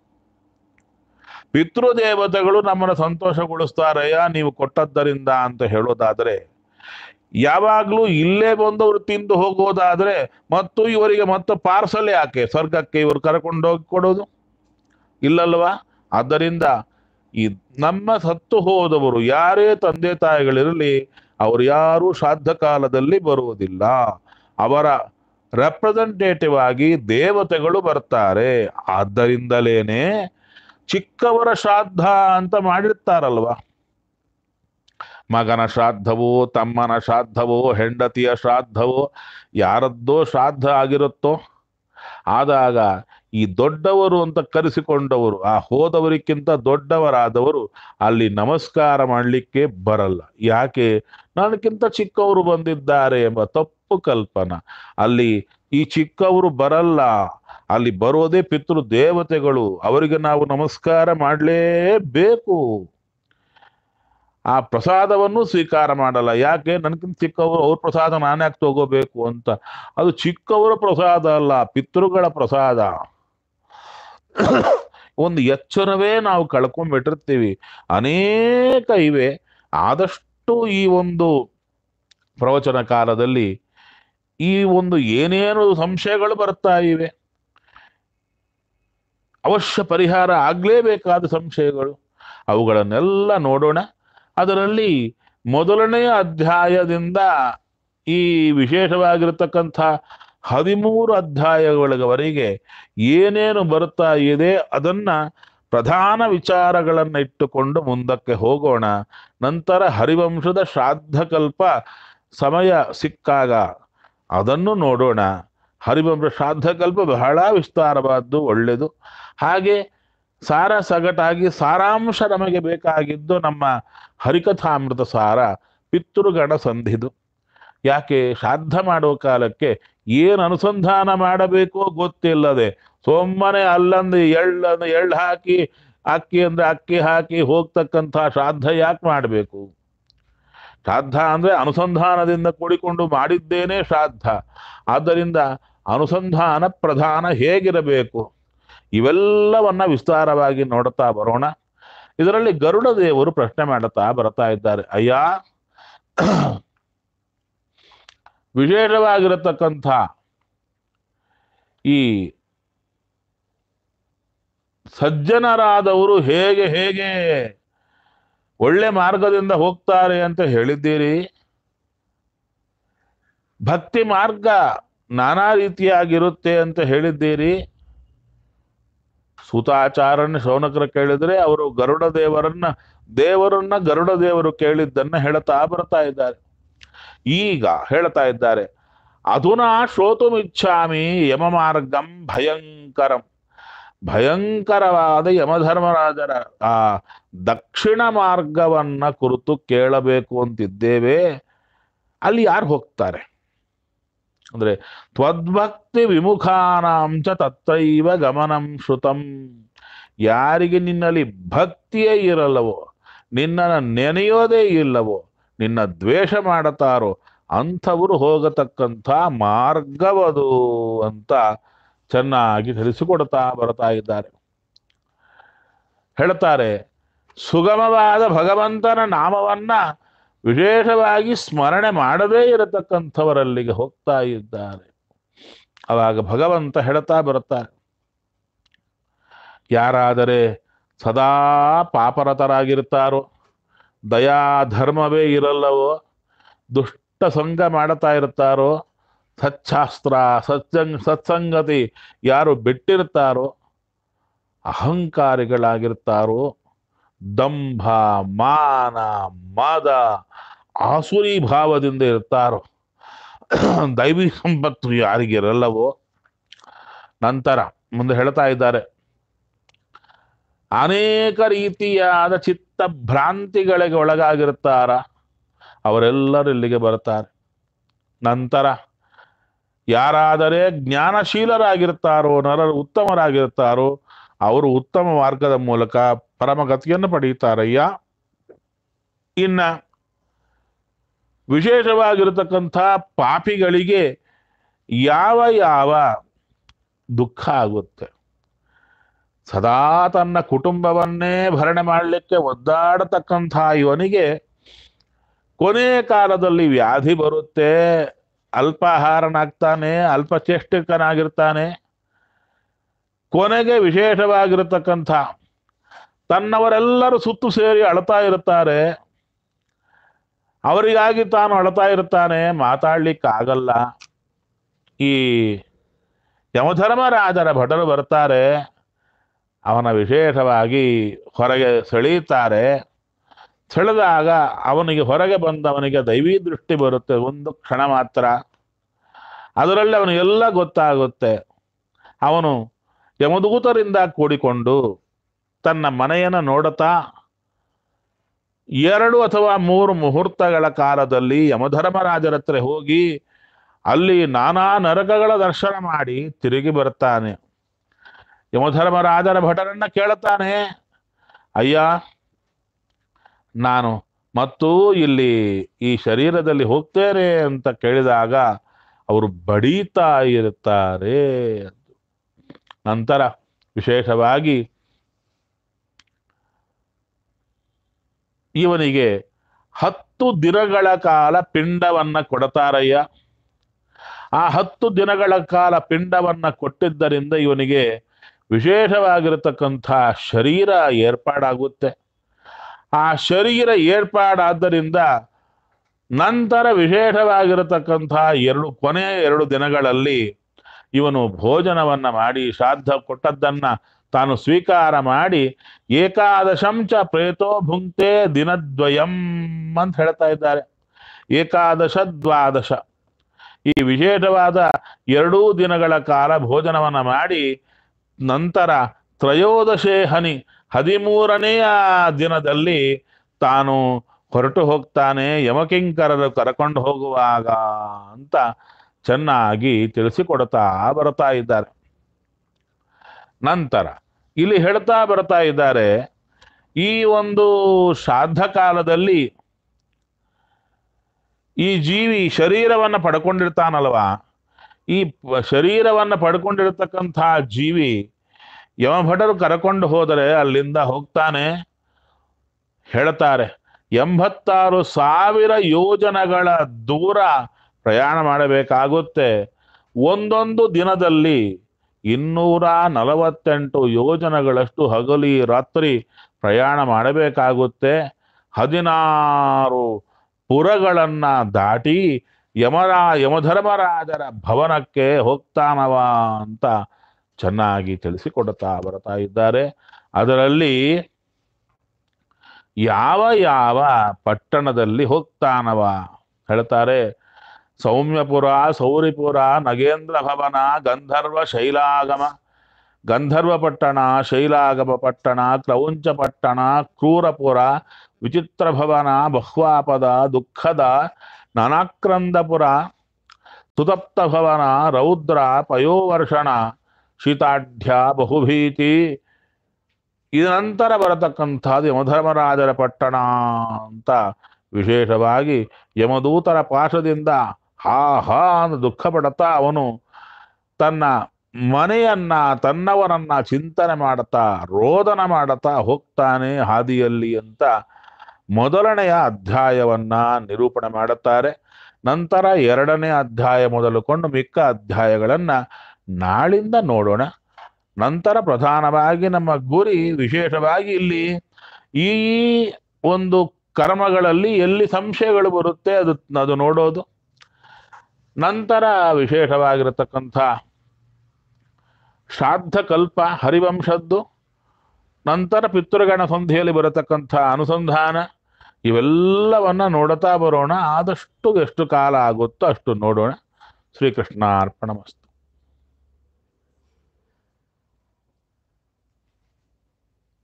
ಪಿತೃದೇವತೆಗಳು ನಮ್ಮನ್ನು ಸಂತೋಷಗೊಳಿಸ್ತಾರಯ್ಯ ನೀವು ಕೊಟ್ಟದ್ದರಿಂದ ಅಂತ ಹೇಳೋದಾದ್ರೆ ಯಾವಾಗ್ಲೂ ಇಲ್ಲೇ ಬಂದವರು ತಿಂದು ಹೋಗೋದಾದ್ರೆ ಮತ್ತು ಇವರಿಗೆ ಮತ್ತೆ ಪಾರ್ಸಲ್ ಯಾಕೆ ಸ್ವರ್ಗಕ್ಕೆ ಇವರು ಕರ್ಕೊಂಡೋಗಿ ಕೊಡೋದು ಇಲ್ಲಲ್ವಾ ಆದ್ದರಿಂದ ಈ ನಮ್ಮ ಸತ್ತು ಹೋದವರು ಯಾರೇ ತಂದೆ ತಾಯಿಗಳಿರಲಿ ಅವರು ಯಾರು ಶ್ರಾದ್ದ ಕಾಲದಲ್ಲಿ ಬರುವುದಿಲ್ಲ ಅವರ ರೆಪ್ರೆಸೆಂಟೇಟಿವ್ ಆಗಿ ದೇವತೆಗಳು ಬರ್ತಾರೆ ಆದ್ದರಿಂದಲೇನೆ ಚಿಕ್ಕವರ ಶ್ರಾದ್ದ ಅಂತ ಮಾಡಿರ್ತಾರಲ್ವಾ ಮಗನ ಶ್ರಾದ್ದವೋ ತಮ್ಮನ ಶ್ರಾದ್ದವೋ ಹೆಂಡತಿಯ ಶ್ರಾದ್ದವೋ ಯಾರದ್ದೋ ಶ್ರಾದ್ದ ಆಗಿರುತ್ತೋ ಆದಾಗ ಈ ದೊಡ್ಡವರು ಅಂತ ಕರೆಸಿಕೊಂಡವರು ಆ ಹೋದವರಿಗಿಂತ ದೊಡ್ಡವರಾದವರು ಅಲ್ಲಿ ನಮಸ್ಕಾರ ಮಾಡಲಿಕ್ಕೆ ಬರಲ್ಲ ಯಾಕೆ ನನಗಿಂತ ಚಿಕ್ಕವರು ಬಂದಿದ್ದಾರೆ ಎಂಬ ತಪ್ಪು ಕಲ್ಪನ ಅಲ್ಲಿ ಈ ಚಿಕ್ಕವರು ಬರಲ್ಲ ಅಲ್ಲಿ ಬರೋದೇ ಪಿತೃ ದೇವತೆಗಳು ಅವರಿಗೆ ನಾವು ನಮಸ್ಕಾರ ಮಾಡಲೇಬೇಕು ಆ ಪ್ರಸಾದವನ್ನು ಸ್ವೀಕಾರ ಮಾಡಲ್ಲ ಯಾಕೆ ನನಗಿಂತ ಚಿಕ್ಕವರು ಅವ್ರ ಪ್ರಸಾದ ನಾನೇ ಯಾಕೆ ತಗೋಬೇಕು ಅಂತ ಅದು ಚಿಕ್ಕವರ ಪ್ರಸಾದ ಅಲ್ಲ ಪಿತೃಗಳ ಪ್ರಸಾದ ಒಂದು ಎಚ್ಚರವೇ ನಾವು ಕಳ್ಕೊಂಡ್ಬಿಟ್ಟಿರ್ತೀವಿ ಅನೇಕ ಇವೆ ಆದಷ್ಟು ಈ ಒಂದು ಪ್ರವಚನ ಕಾಲದಲ್ಲಿ ಈ ಒಂದು ಏನೇನು ಸಂಶಯಗಳು ಬರ್ತಾ ಇವೆ ಅವಶ್ಯ ಪರಿಹಾರ ಆಗ್ಲೇಬೇಕಾದ ಸಂಶಯಗಳು ಅವುಗಳನ್ನೆಲ್ಲ ನೋಡೋಣ ಅದರಲ್ಲಿ ಮೊದಲನೆಯ ಅಧ್ಯಾಯದಿಂದ ಈ ವಿಶೇಷವಾಗಿರತಕ್ಕಂಥ ಹದಿಮೂರು ಅಧ್ಯಾಯಗಳವರೆಗೆ ಏನೇನು ಬರ್ತಾ ಇದೆ ಅದನ್ನ ಪ್ರಧಾನ ವಿಚಾರಗಳನ್ನು ಇಟ್ಟುಕೊಂಡು ಮುಂದಕ್ಕೆ ಹೋಗೋಣ ನಂತರ ಹರಿವಂಶದ ಶ್ರಾದ್ದಕಲ್ಪ ಸಮಯ ಸಿಕ್ಕಾಗ ಅದನ್ನು ನೋಡೋಣ ಹರಿವಂಶ ಶ್ರಾದ್ದಕಲ್ಪ ಬಹಳ ವಿಸ್ತಾರವಾದ್ದು ಒಳ್ಳೆಯದು ಹಾಗೆ ಸಾರ ಸಗಟಾಗಿ ಸಾರಾಂಶ ನಮಗೆ ಬೇಕಾಗಿದ್ದು ನಮ್ಮ ಹರಿಕಥಾಮೃತ ಸಾರ ಪಿತೃಗಣ ಸಂಧಿದು ಯಾಕೆ ಶ್ರಾದ್ದ ಮಾಡುವ ಕಾಲಕ್ಕೆ ಏನು ಅನುಸಂಧಾನ ಮಾಡಬೇಕೋ ಗೊತ್ತಿಲ್ಲದೆ ಸೊಮ್ಮನೆ ಅಲ್ಲಂದು ಎಳ್ಳನ್ನು ಎಳ್ಳು ಹಾಕಿ ಅಕ್ಕಿ ಅಂದ್ರೆ ಅಕ್ಕಿ ಹಾಕಿ ಹೋಗ್ತಕ್ಕಂಥ ಶ್ರಾದ್ದ ಯಾಕೆ ಮಾಡಬೇಕು ಶ್ರಾದ್ದ ಅಂದ್ರೆ ಅನುಸಂಧಾನದಿಂದ ಕೂಡಿಕೊಂಡು ಮಾಡಿದ್ದೇನೆ ಶ್ರಾದ್ದ ಆದ್ದರಿಂದ ಅನುಸಂಧಾನ ಪ್ರಧಾನ ಹೇಗಿರಬೇಕು ಇವೆಲ್ಲವನ್ನ ವಿಸ್ತಾರವಾಗಿ ನೋಡುತ್ತಾ ಬರೋಣ ಇದರಲ್ಲಿ ಗರುಡ ದೇವರು ಪ್ರಶ್ನೆ ಮಾಡುತ್ತಾ ಬರ್ತಾ ಇದ್ದಾರೆ ಅಯ್ಯ ವಿಶೇಷವಾಗಿರತಕ್ಕಂಥ ಈ ಸಜ್ಜನರಾದವರು ಹೇಗೆ ಹೇಗೆ ಒಳ್ಳೆ ಮಾರ್ಗದಿಂದ ಹೋಗ್ತಾರೆ ಅಂತ ಹೇಳಿದ್ದೀರಿ ಭಕ್ತಿ ಮಾರ್ಗ ನಾನಾ ರೀತಿಯಾಗಿರುತ್ತೆ ಅಂತ ಹೇಳಿದ್ದೀರಿ ಸುತಾಚಾರನ ಶೌನಕರ ಕೇಳಿದ್ರೆ ಅವರು ಗರುಡ ದೇವರನ್ನ ದೇವರನ್ನ ಗರುಡ ದೇವರು ಕೇಳಿದ್ದನ್ನ ಹೇಳ್ತಾ ಬರ್ತಾ ಇದ್ದಾರೆ ಈಗ ಹೇಳ್ತಾ ಇದ್ದಾರೆ ಅಧುನಾ ಶ್ರೋತುಮಿಚ್ಛಾಮಿ ಯಮ ಮಾರ್ಗಂ ಭಯಂಕರಂ ಭಯಂಕರವಾದ ಯಮಧರ್ಮರಾಜರ ಆ ದಕ್ಷಿಣ ಮಾರ್ಗವನ್ನ ಕುರಿತು ಕೇಳಬೇಕು ಅಂತಿದ್ದೇವೆ ಅಲ್ಲಿ ಯಾರು ಹೋಗ್ತಾರೆ ಅಂದ್ರೆ ತ್ವದ್ಭಕ್ತಿ ವಿಮುಖಾನಾಂಚ ತತ್ರೈವ ಗಮನಂ ಶ್ರುತಂ ಯಾರಿಗೆ ನಿನ್ನಲ್ಲಿ ಭಕ್ತಿಯೇ ಇರಲ್ಲವೋ ನಿನ್ನನ್ನು ನೆನೆಯೋದೇ ಇಲ್ಲವೋ ನಿನ್ನ ದ್ವೇಷ ಮಾಡುತ್ತಾರೋ ಅಂಥವರು ಹೋಗತಕ್ಕಂಥ ಮಾರ್ಗವದು ಅಂತ ಚೆನ್ನಾಗಿ ತಿಳಿಸಿಕೊಡ್ತಾ ಬರ್ತಾ ಇದ್ದಾರೆ ಹೇಳ್ತಾರೆ ಸುಗಮವಾದ ಭಗವಂತನ ನಾಮವನ್ನ ವಿಶೇಷವಾಗಿ ಸ್ಮರಣೆ ಮಾಡದೇ ಇರತಕ್ಕಂಥವರಲ್ಲಿಗೆ ಹೋಗ್ತಾ ಇದ್ದಾರೆ ಅವಾಗ ಭಗವಂತ ಹೇಳ್ತಾ ಬರ್ತಾರೆ ಯಾರಾದರೆ ಸದಾ ಪಾಪರತರಾಗಿರ್ತಾರೋ ದಯಾ ಧರ್ಮವೇ ಇರಲ್ಲವೋ ದುಷ್ಟ ದುಷ್ಟ ಸಂಘ ಮಾಡ್ತಾ ಇರ್ತಾರೋ ಸಚ್ಚಾಸ್ತ್ರ ಸತ್ಸಂಗ ಸತ್ಸಂಗತಿ ಯಾರು ಬಿಟ್ಟಿರ್ತಾರೋ ಅಹಂಕಾರಿಗಳಾಗಿರ್ತಾರೋ ದಂಭ ಮಾನ ಮದ ಆಸುರಿ ಭಾವದಿಂದ ಇರ್ತಾರೋ ದೈವಿ ಸಂಪತ್ತು ಯಾರಿಗಿರಲ್ಲವೋ ನಂತರ ಮುಂದೆ ಹೇಳ್ತಾ ಇದ್ದಾರೆ ಅನೇಕ ರೀತಿಯಾದ ಚಿತ್ತ ಭ್ರಾಂತಿಗಳಿಗೆ ಒಳಗಾಗಿರ್ತಾರ ಅವರೆಲ್ಲರೂ ಇಲ್ಲಿಗೆ ಬರ್ತಾರೆ ನಂತರ ಯಾರಾದರೆ ಜ್ಞಾನಶೀಲರಾಗಿರ್ತಾರೋ ನರರು ಉತ್ತಮರಾಗಿರ್ತಾರೋ ಅವರು ಉತ್ತಮ ಮಾರ್ಗದ ಮೂಲಕ ಪರಮಗತಿಯನ್ನು ಪಡೆಯುತ್ತಾರಯ್ಯ ಇನ್ನ ವಿಶೇಷವಾಗಿರತಕ್ಕಂಥ ಪಾಪಿಗಳಿಗೆ ಯಾವ ಯಾವ ದುಃಖ ಆಗುತ್ತೆ ಸದಾ ತನ್ನ ಕುಟುಂಬವನ್ನೇ ಭರಣೆ ಮಾಡಲಿಕ್ಕೆ ಒದ್ದಾಡತಕ್ಕಂಥ ಇವನಿಗೆ ಕೊನೆ ಕಾಲದಲ್ಲಿ ವ್ಯಾಧಿ ಬರುತ್ತೆ ಅಲ್ಪಾಹಾರನಾಗ್ತಾನೆ ಅಲ್ಪಚೇಷ್ಟಿಕನಾಗಿರ್ತಾನೆ ಕೊನೆಗೆ ವಿಶೇಷವಾಗಿರತಕ್ಕಂಥ ತನ್ನವರೆಲ್ಲರೂ ಸುತ್ತು ಸೇರಿ ಅಳ್ತಾ ಇರುತ್ತಾರೆ ಅವರಿಗಾಗಿ ತಾನು ಅಳ್ತಾ ಇರ್ತಾನೆ ಮಾತಾಡ್ಲಿಕ್ಕಾಗಲ್ಲ ಈ ಯಮಧರ್ಮರಾಜರ ಭಟರು ಬರ್ತಾರೆ ಅವನ ವಿಶೇಷವಾಗಿ ಹೊರಗೆ ಸೆಳೆಯುತ್ತಾರೆ ಸೆಳೆದಾಗ ಅವನಿಗೆ ಹೊರಗೆ ಬಂದವನಿಗೆ ದೈವೀ ದೃಷ್ಟಿ ಬರುತ್ತೆ ಒಂದು ಕ್ಷಣ ಮಾತ್ರ ಅದರಲ್ಲಿ ಅವನಿಗೆಲ್ಲ ಗೊತ್ತಾಗುತ್ತೆ ಅವನು ಯಮದೂತರಿಂದ ಕೂಡಿಕೊಂಡು ತನ್ನ ಮನೆಯನ್ನು ನೋಡುತ್ತಾ ಎರಡು ಅಥವಾ ಮೂರು ಮುಹೂರ್ತಗಳ ಕಾಲದಲ್ಲಿ ಯಮಧರ್ಮರಾಜರ ಹತ್ರ ಹೋಗಿ ಅಲ್ಲಿ ನಾನಾ ನರಕಗಳ ದರ್ಶನ ಮಾಡಿ ತಿರುಗಿ ಬರ್ತಾನೆ ಯಮಧರ್ಮರಾಜರ ಭಟರನ್ನ ಕೇಳುತ್ತಾನೆ ಅಯ್ಯ ನಾನು ಮತ್ತು ಇಲ್ಲಿ ಈ ಶರೀರದಲ್ಲಿ ಹೋಗ್ತೇನೆ ಅಂತ ಕೇಳಿದಾಗ ಅವರು ಬಡೀತಾ ಇರುತ್ತಾರೆ ನಂತರ ವಿಶೇಷವಾಗಿ ಇವನಿಗೆ ಹತ್ತು ದಿನಗಳ ಕಾಲ ಪಿಂಡವನ್ನ ಕೊಡತಾರಯ್ಯ ಆ ಹತ್ತು ದಿನಗಳ ಕಾಲ ಪಿಂಡವನ್ನ ಕೊಟ್ಟಿದ್ದರಿಂದ ಇವನಿಗೆ ವಿಶೇಷವಾಗಿರತಕ್ಕಂಥ ಶರೀರ ಏರ್ಪಾಡಾಗುತ್ತೆ ಆ ಶರೀರ ಏರ್ಪಾಡಾದ್ದರಿಂದ ನಂತರ ವಿಶೇಷವಾಗಿರತಕ್ಕಂಥ ಎರಡು ಕೊನೆಯ ಎರಡು ದಿನಗಳಲ್ಲಿ ಇವನು ಭೋಜನವನ್ನ ಮಾಡಿ ಶ್ರಾದ್ದ ಕೊಟ್ಟದ್ದನ್ನ ತಾನು ಸ್ವೀಕಾರ ಮಾಡಿ ಏಕಾದಶಂಚ ಪ್ರೇತೋ ಭುಂಕ್ತೆ ದಿನದ್ವಯಂ ಅಂತ ಹೇಳ್ತಾ ಇದ್ದಾರೆ ಏಕಾದಶ ದ್ವಾದಶ ಈ ವಿಶೇಷವಾದ ಎರಡೂ ದಿನಗಳ ಕಾಲ ಭೋಜನವನ್ನ ಮಾಡಿ ನಂತರ ತ್ರಯೋದಶೇ ಹನಿ ಹದಿಮೂರನೆಯ ದಿನದಲ್ಲಿ ತಾನು ಹೊರಟು ಹೋಗ್ತಾನೆ ಯಮಕಿಂಕರರು ಕರ್ಕೊಂಡು ಹೋಗುವಾಗ ಅಂತ ಚೆನ್ನಾಗಿ ತಿಳಿಸಿಕೊಡ್ತಾ ಬರ್ತಾ ಇದ್ದಾರೆ ನಂತರ ಇಲ್ಲಿ ಹೇಳ್ತಾ ಬರ್ತಾ ಇದ್ದಾರೆ ಈ ಒಂದು ಶ್ರಾದ್ದ ಕಾಲದಲ್ಲಿ ಈ ಜೀವಿ ಶರೀರವನ್ನ ಪಡ್ಕೊಂಡಿರ್ತಾನಲ್ವಾ ಈ ಪ- ಶರೀರವನ್ನ ಪಡ್ಕೊಂಡಿರ್ತಕ್ಕಂಥ ಜೀವಿ ಯಮಭಟರು ಕರ್ಕೊಂಡು ಹೋದರೆ ಅಲ್ಲಿಂದ ಹೋಗ್ತಾನೆ ಹೇಳ್ತಾರೆ ಎಂಬತ್ತಾರು ಸಾವಿರ ಯೋಜನಗಳ ದೂರ ಪ್ರಯಾಣ ಮಾಡಬೇಕಾಗುತ್ತೆ ಒಂದೊಂದು ದಿನದಲ್ಲಿ ಇನ್ನೂರ ನಲವತ್ತೆಂಟು ಯೋಜನಗಳಷ್ಟು ಹಗಲಿ ರಾತ್ರಿ ಪ್ರಯಾಣ ಮಾಡಬೇಕಾಗುತ್ತೆ ಹದಿನಾರು ಪುರಗಳನ್ನ ದಾಟಿ ಯಮರ ಯಮಧರ್ಮರಾಜರ ಭವನಕ್ಕೆ ಹೋಗ್ತಾನವ ಅಂತ ಚೆನ್ನಾಗಿ ತಿಳಿಸಿಕೊಡುತ್ತಾ ಬರ್ತಾ ಇದ್ದಾರೆ ಅದರಲ್ಲಿ ಯಾವ ಯಾವ ಪಟ್ಟಣದಲ್ಲಿ ಹೋಗ್ತಾನವ ಹೇಳ್ತಾರೆ ಸೌಮ್ಯಪುರ ಸೌರಿಪುರ ನಗೇಂದ್ರ ಭವನ ಗಂಧರ್ವ ಶೈಲಾಗಮ ಗಂಧರ್ವ ಪಟ್ಟಣ ಶೈಲಾಗಮ ಪಟ್ಟಣ ಕ್ರೌಂಚ ಪಟ್ಟಣ ಕ್ರೂರಪುರ ವಿಚಿತ್ರ ಭವನ ಬಹ್ವಾಪದ ದುಃಖದ ನಾನಾಕ್ರಂದಪುರ ಸುತಪ್ತ ಭವನ ರೌದ್ರ ಪಯೋವರ್ಷಣ ಶೀತಾಢ್ಯ ಬಹುಭೀತಿ ಇದ ನಂತರ ಬರತಕ್ಕಂಥದ್ದು ಯಮಧರ್ಮರಾಜರ ಪಟ್ಟಣ ಅಂತ ವಿಶೇಷವಾಗಿ ಯಮದೂತರ ಪಾಶದಿಂದ ಹಾ ಹಾ ಅಂತ ದುಃಖ ಪಡುತ್ತಾ ಅವನು ತನ್ನ ಮನೆಯನ್ನ ತನ್ನವರನ್ನ ಚಿಂತನೆ ಮಾಡುತ್ತಾ ರೋದನ ಮಾಡುತ್ತಾ ಹೋಗ್ತಾನೆ ಹಾದಿಯಲ್ಲಿ ಅಂತ ಮೊದಲನೆಯ ಅಧ್ಯಾಯವನ್ನ ನಿರೂಪಣೆ ಮಾಡುತ್ತಾರೆ ನಂತರ ಎರಡನೇ ಅಧ್ಯಾಯ ಮೊದಲುಕೊಂಡು ಮಿಕ್ಕ ಅಧ್ಯಾಯಗಳನ್ನ ನಾಳಿಂದ ನೋಡೋಣ ನಂತರ ಪ್ರಧಾನವಾಗಿ ನಮ್ಮ ಗುರಿ ವಿಶೇಷವಾಗಿ ಇಲ್ಲಿ ಈ ಒಂದು ಕರ್ಮಗಳಲ್ಲಿ ಎಲ್ಲಿ ಸಂಶಯಗಳು ಬರುತ್ತೆ ಅದು ಅದು ನೋಡೋದು ನಂತರ ವಿಶೇಷವಾಗಿರತಕ್ಕಂಥ ಶ್ರಾದ್ದ ಕಲ್ಪ ಹರಿವಂಶದ್ದು ನಂತರ ಪಿತೃಗಣ ಸಂಧಿಯಲ್ಲಿ ಬರತಕ್ಕಂಥ ಅನುಸಂಧಾನ ಇವೆಲ್ಲವನ್ನ ನೋಡುತ್ತಾ ಬರೋಣ ಆದಷ್ಟು ಎಷ್ಟು ಕಾಲ ಆಗುತ್ತೋ ಅಷ್ಟು ನೋಡೋಣ ಶ್ರೀಕೃಷ್ಣ ಅರ್ಪಣಮಸ್ತು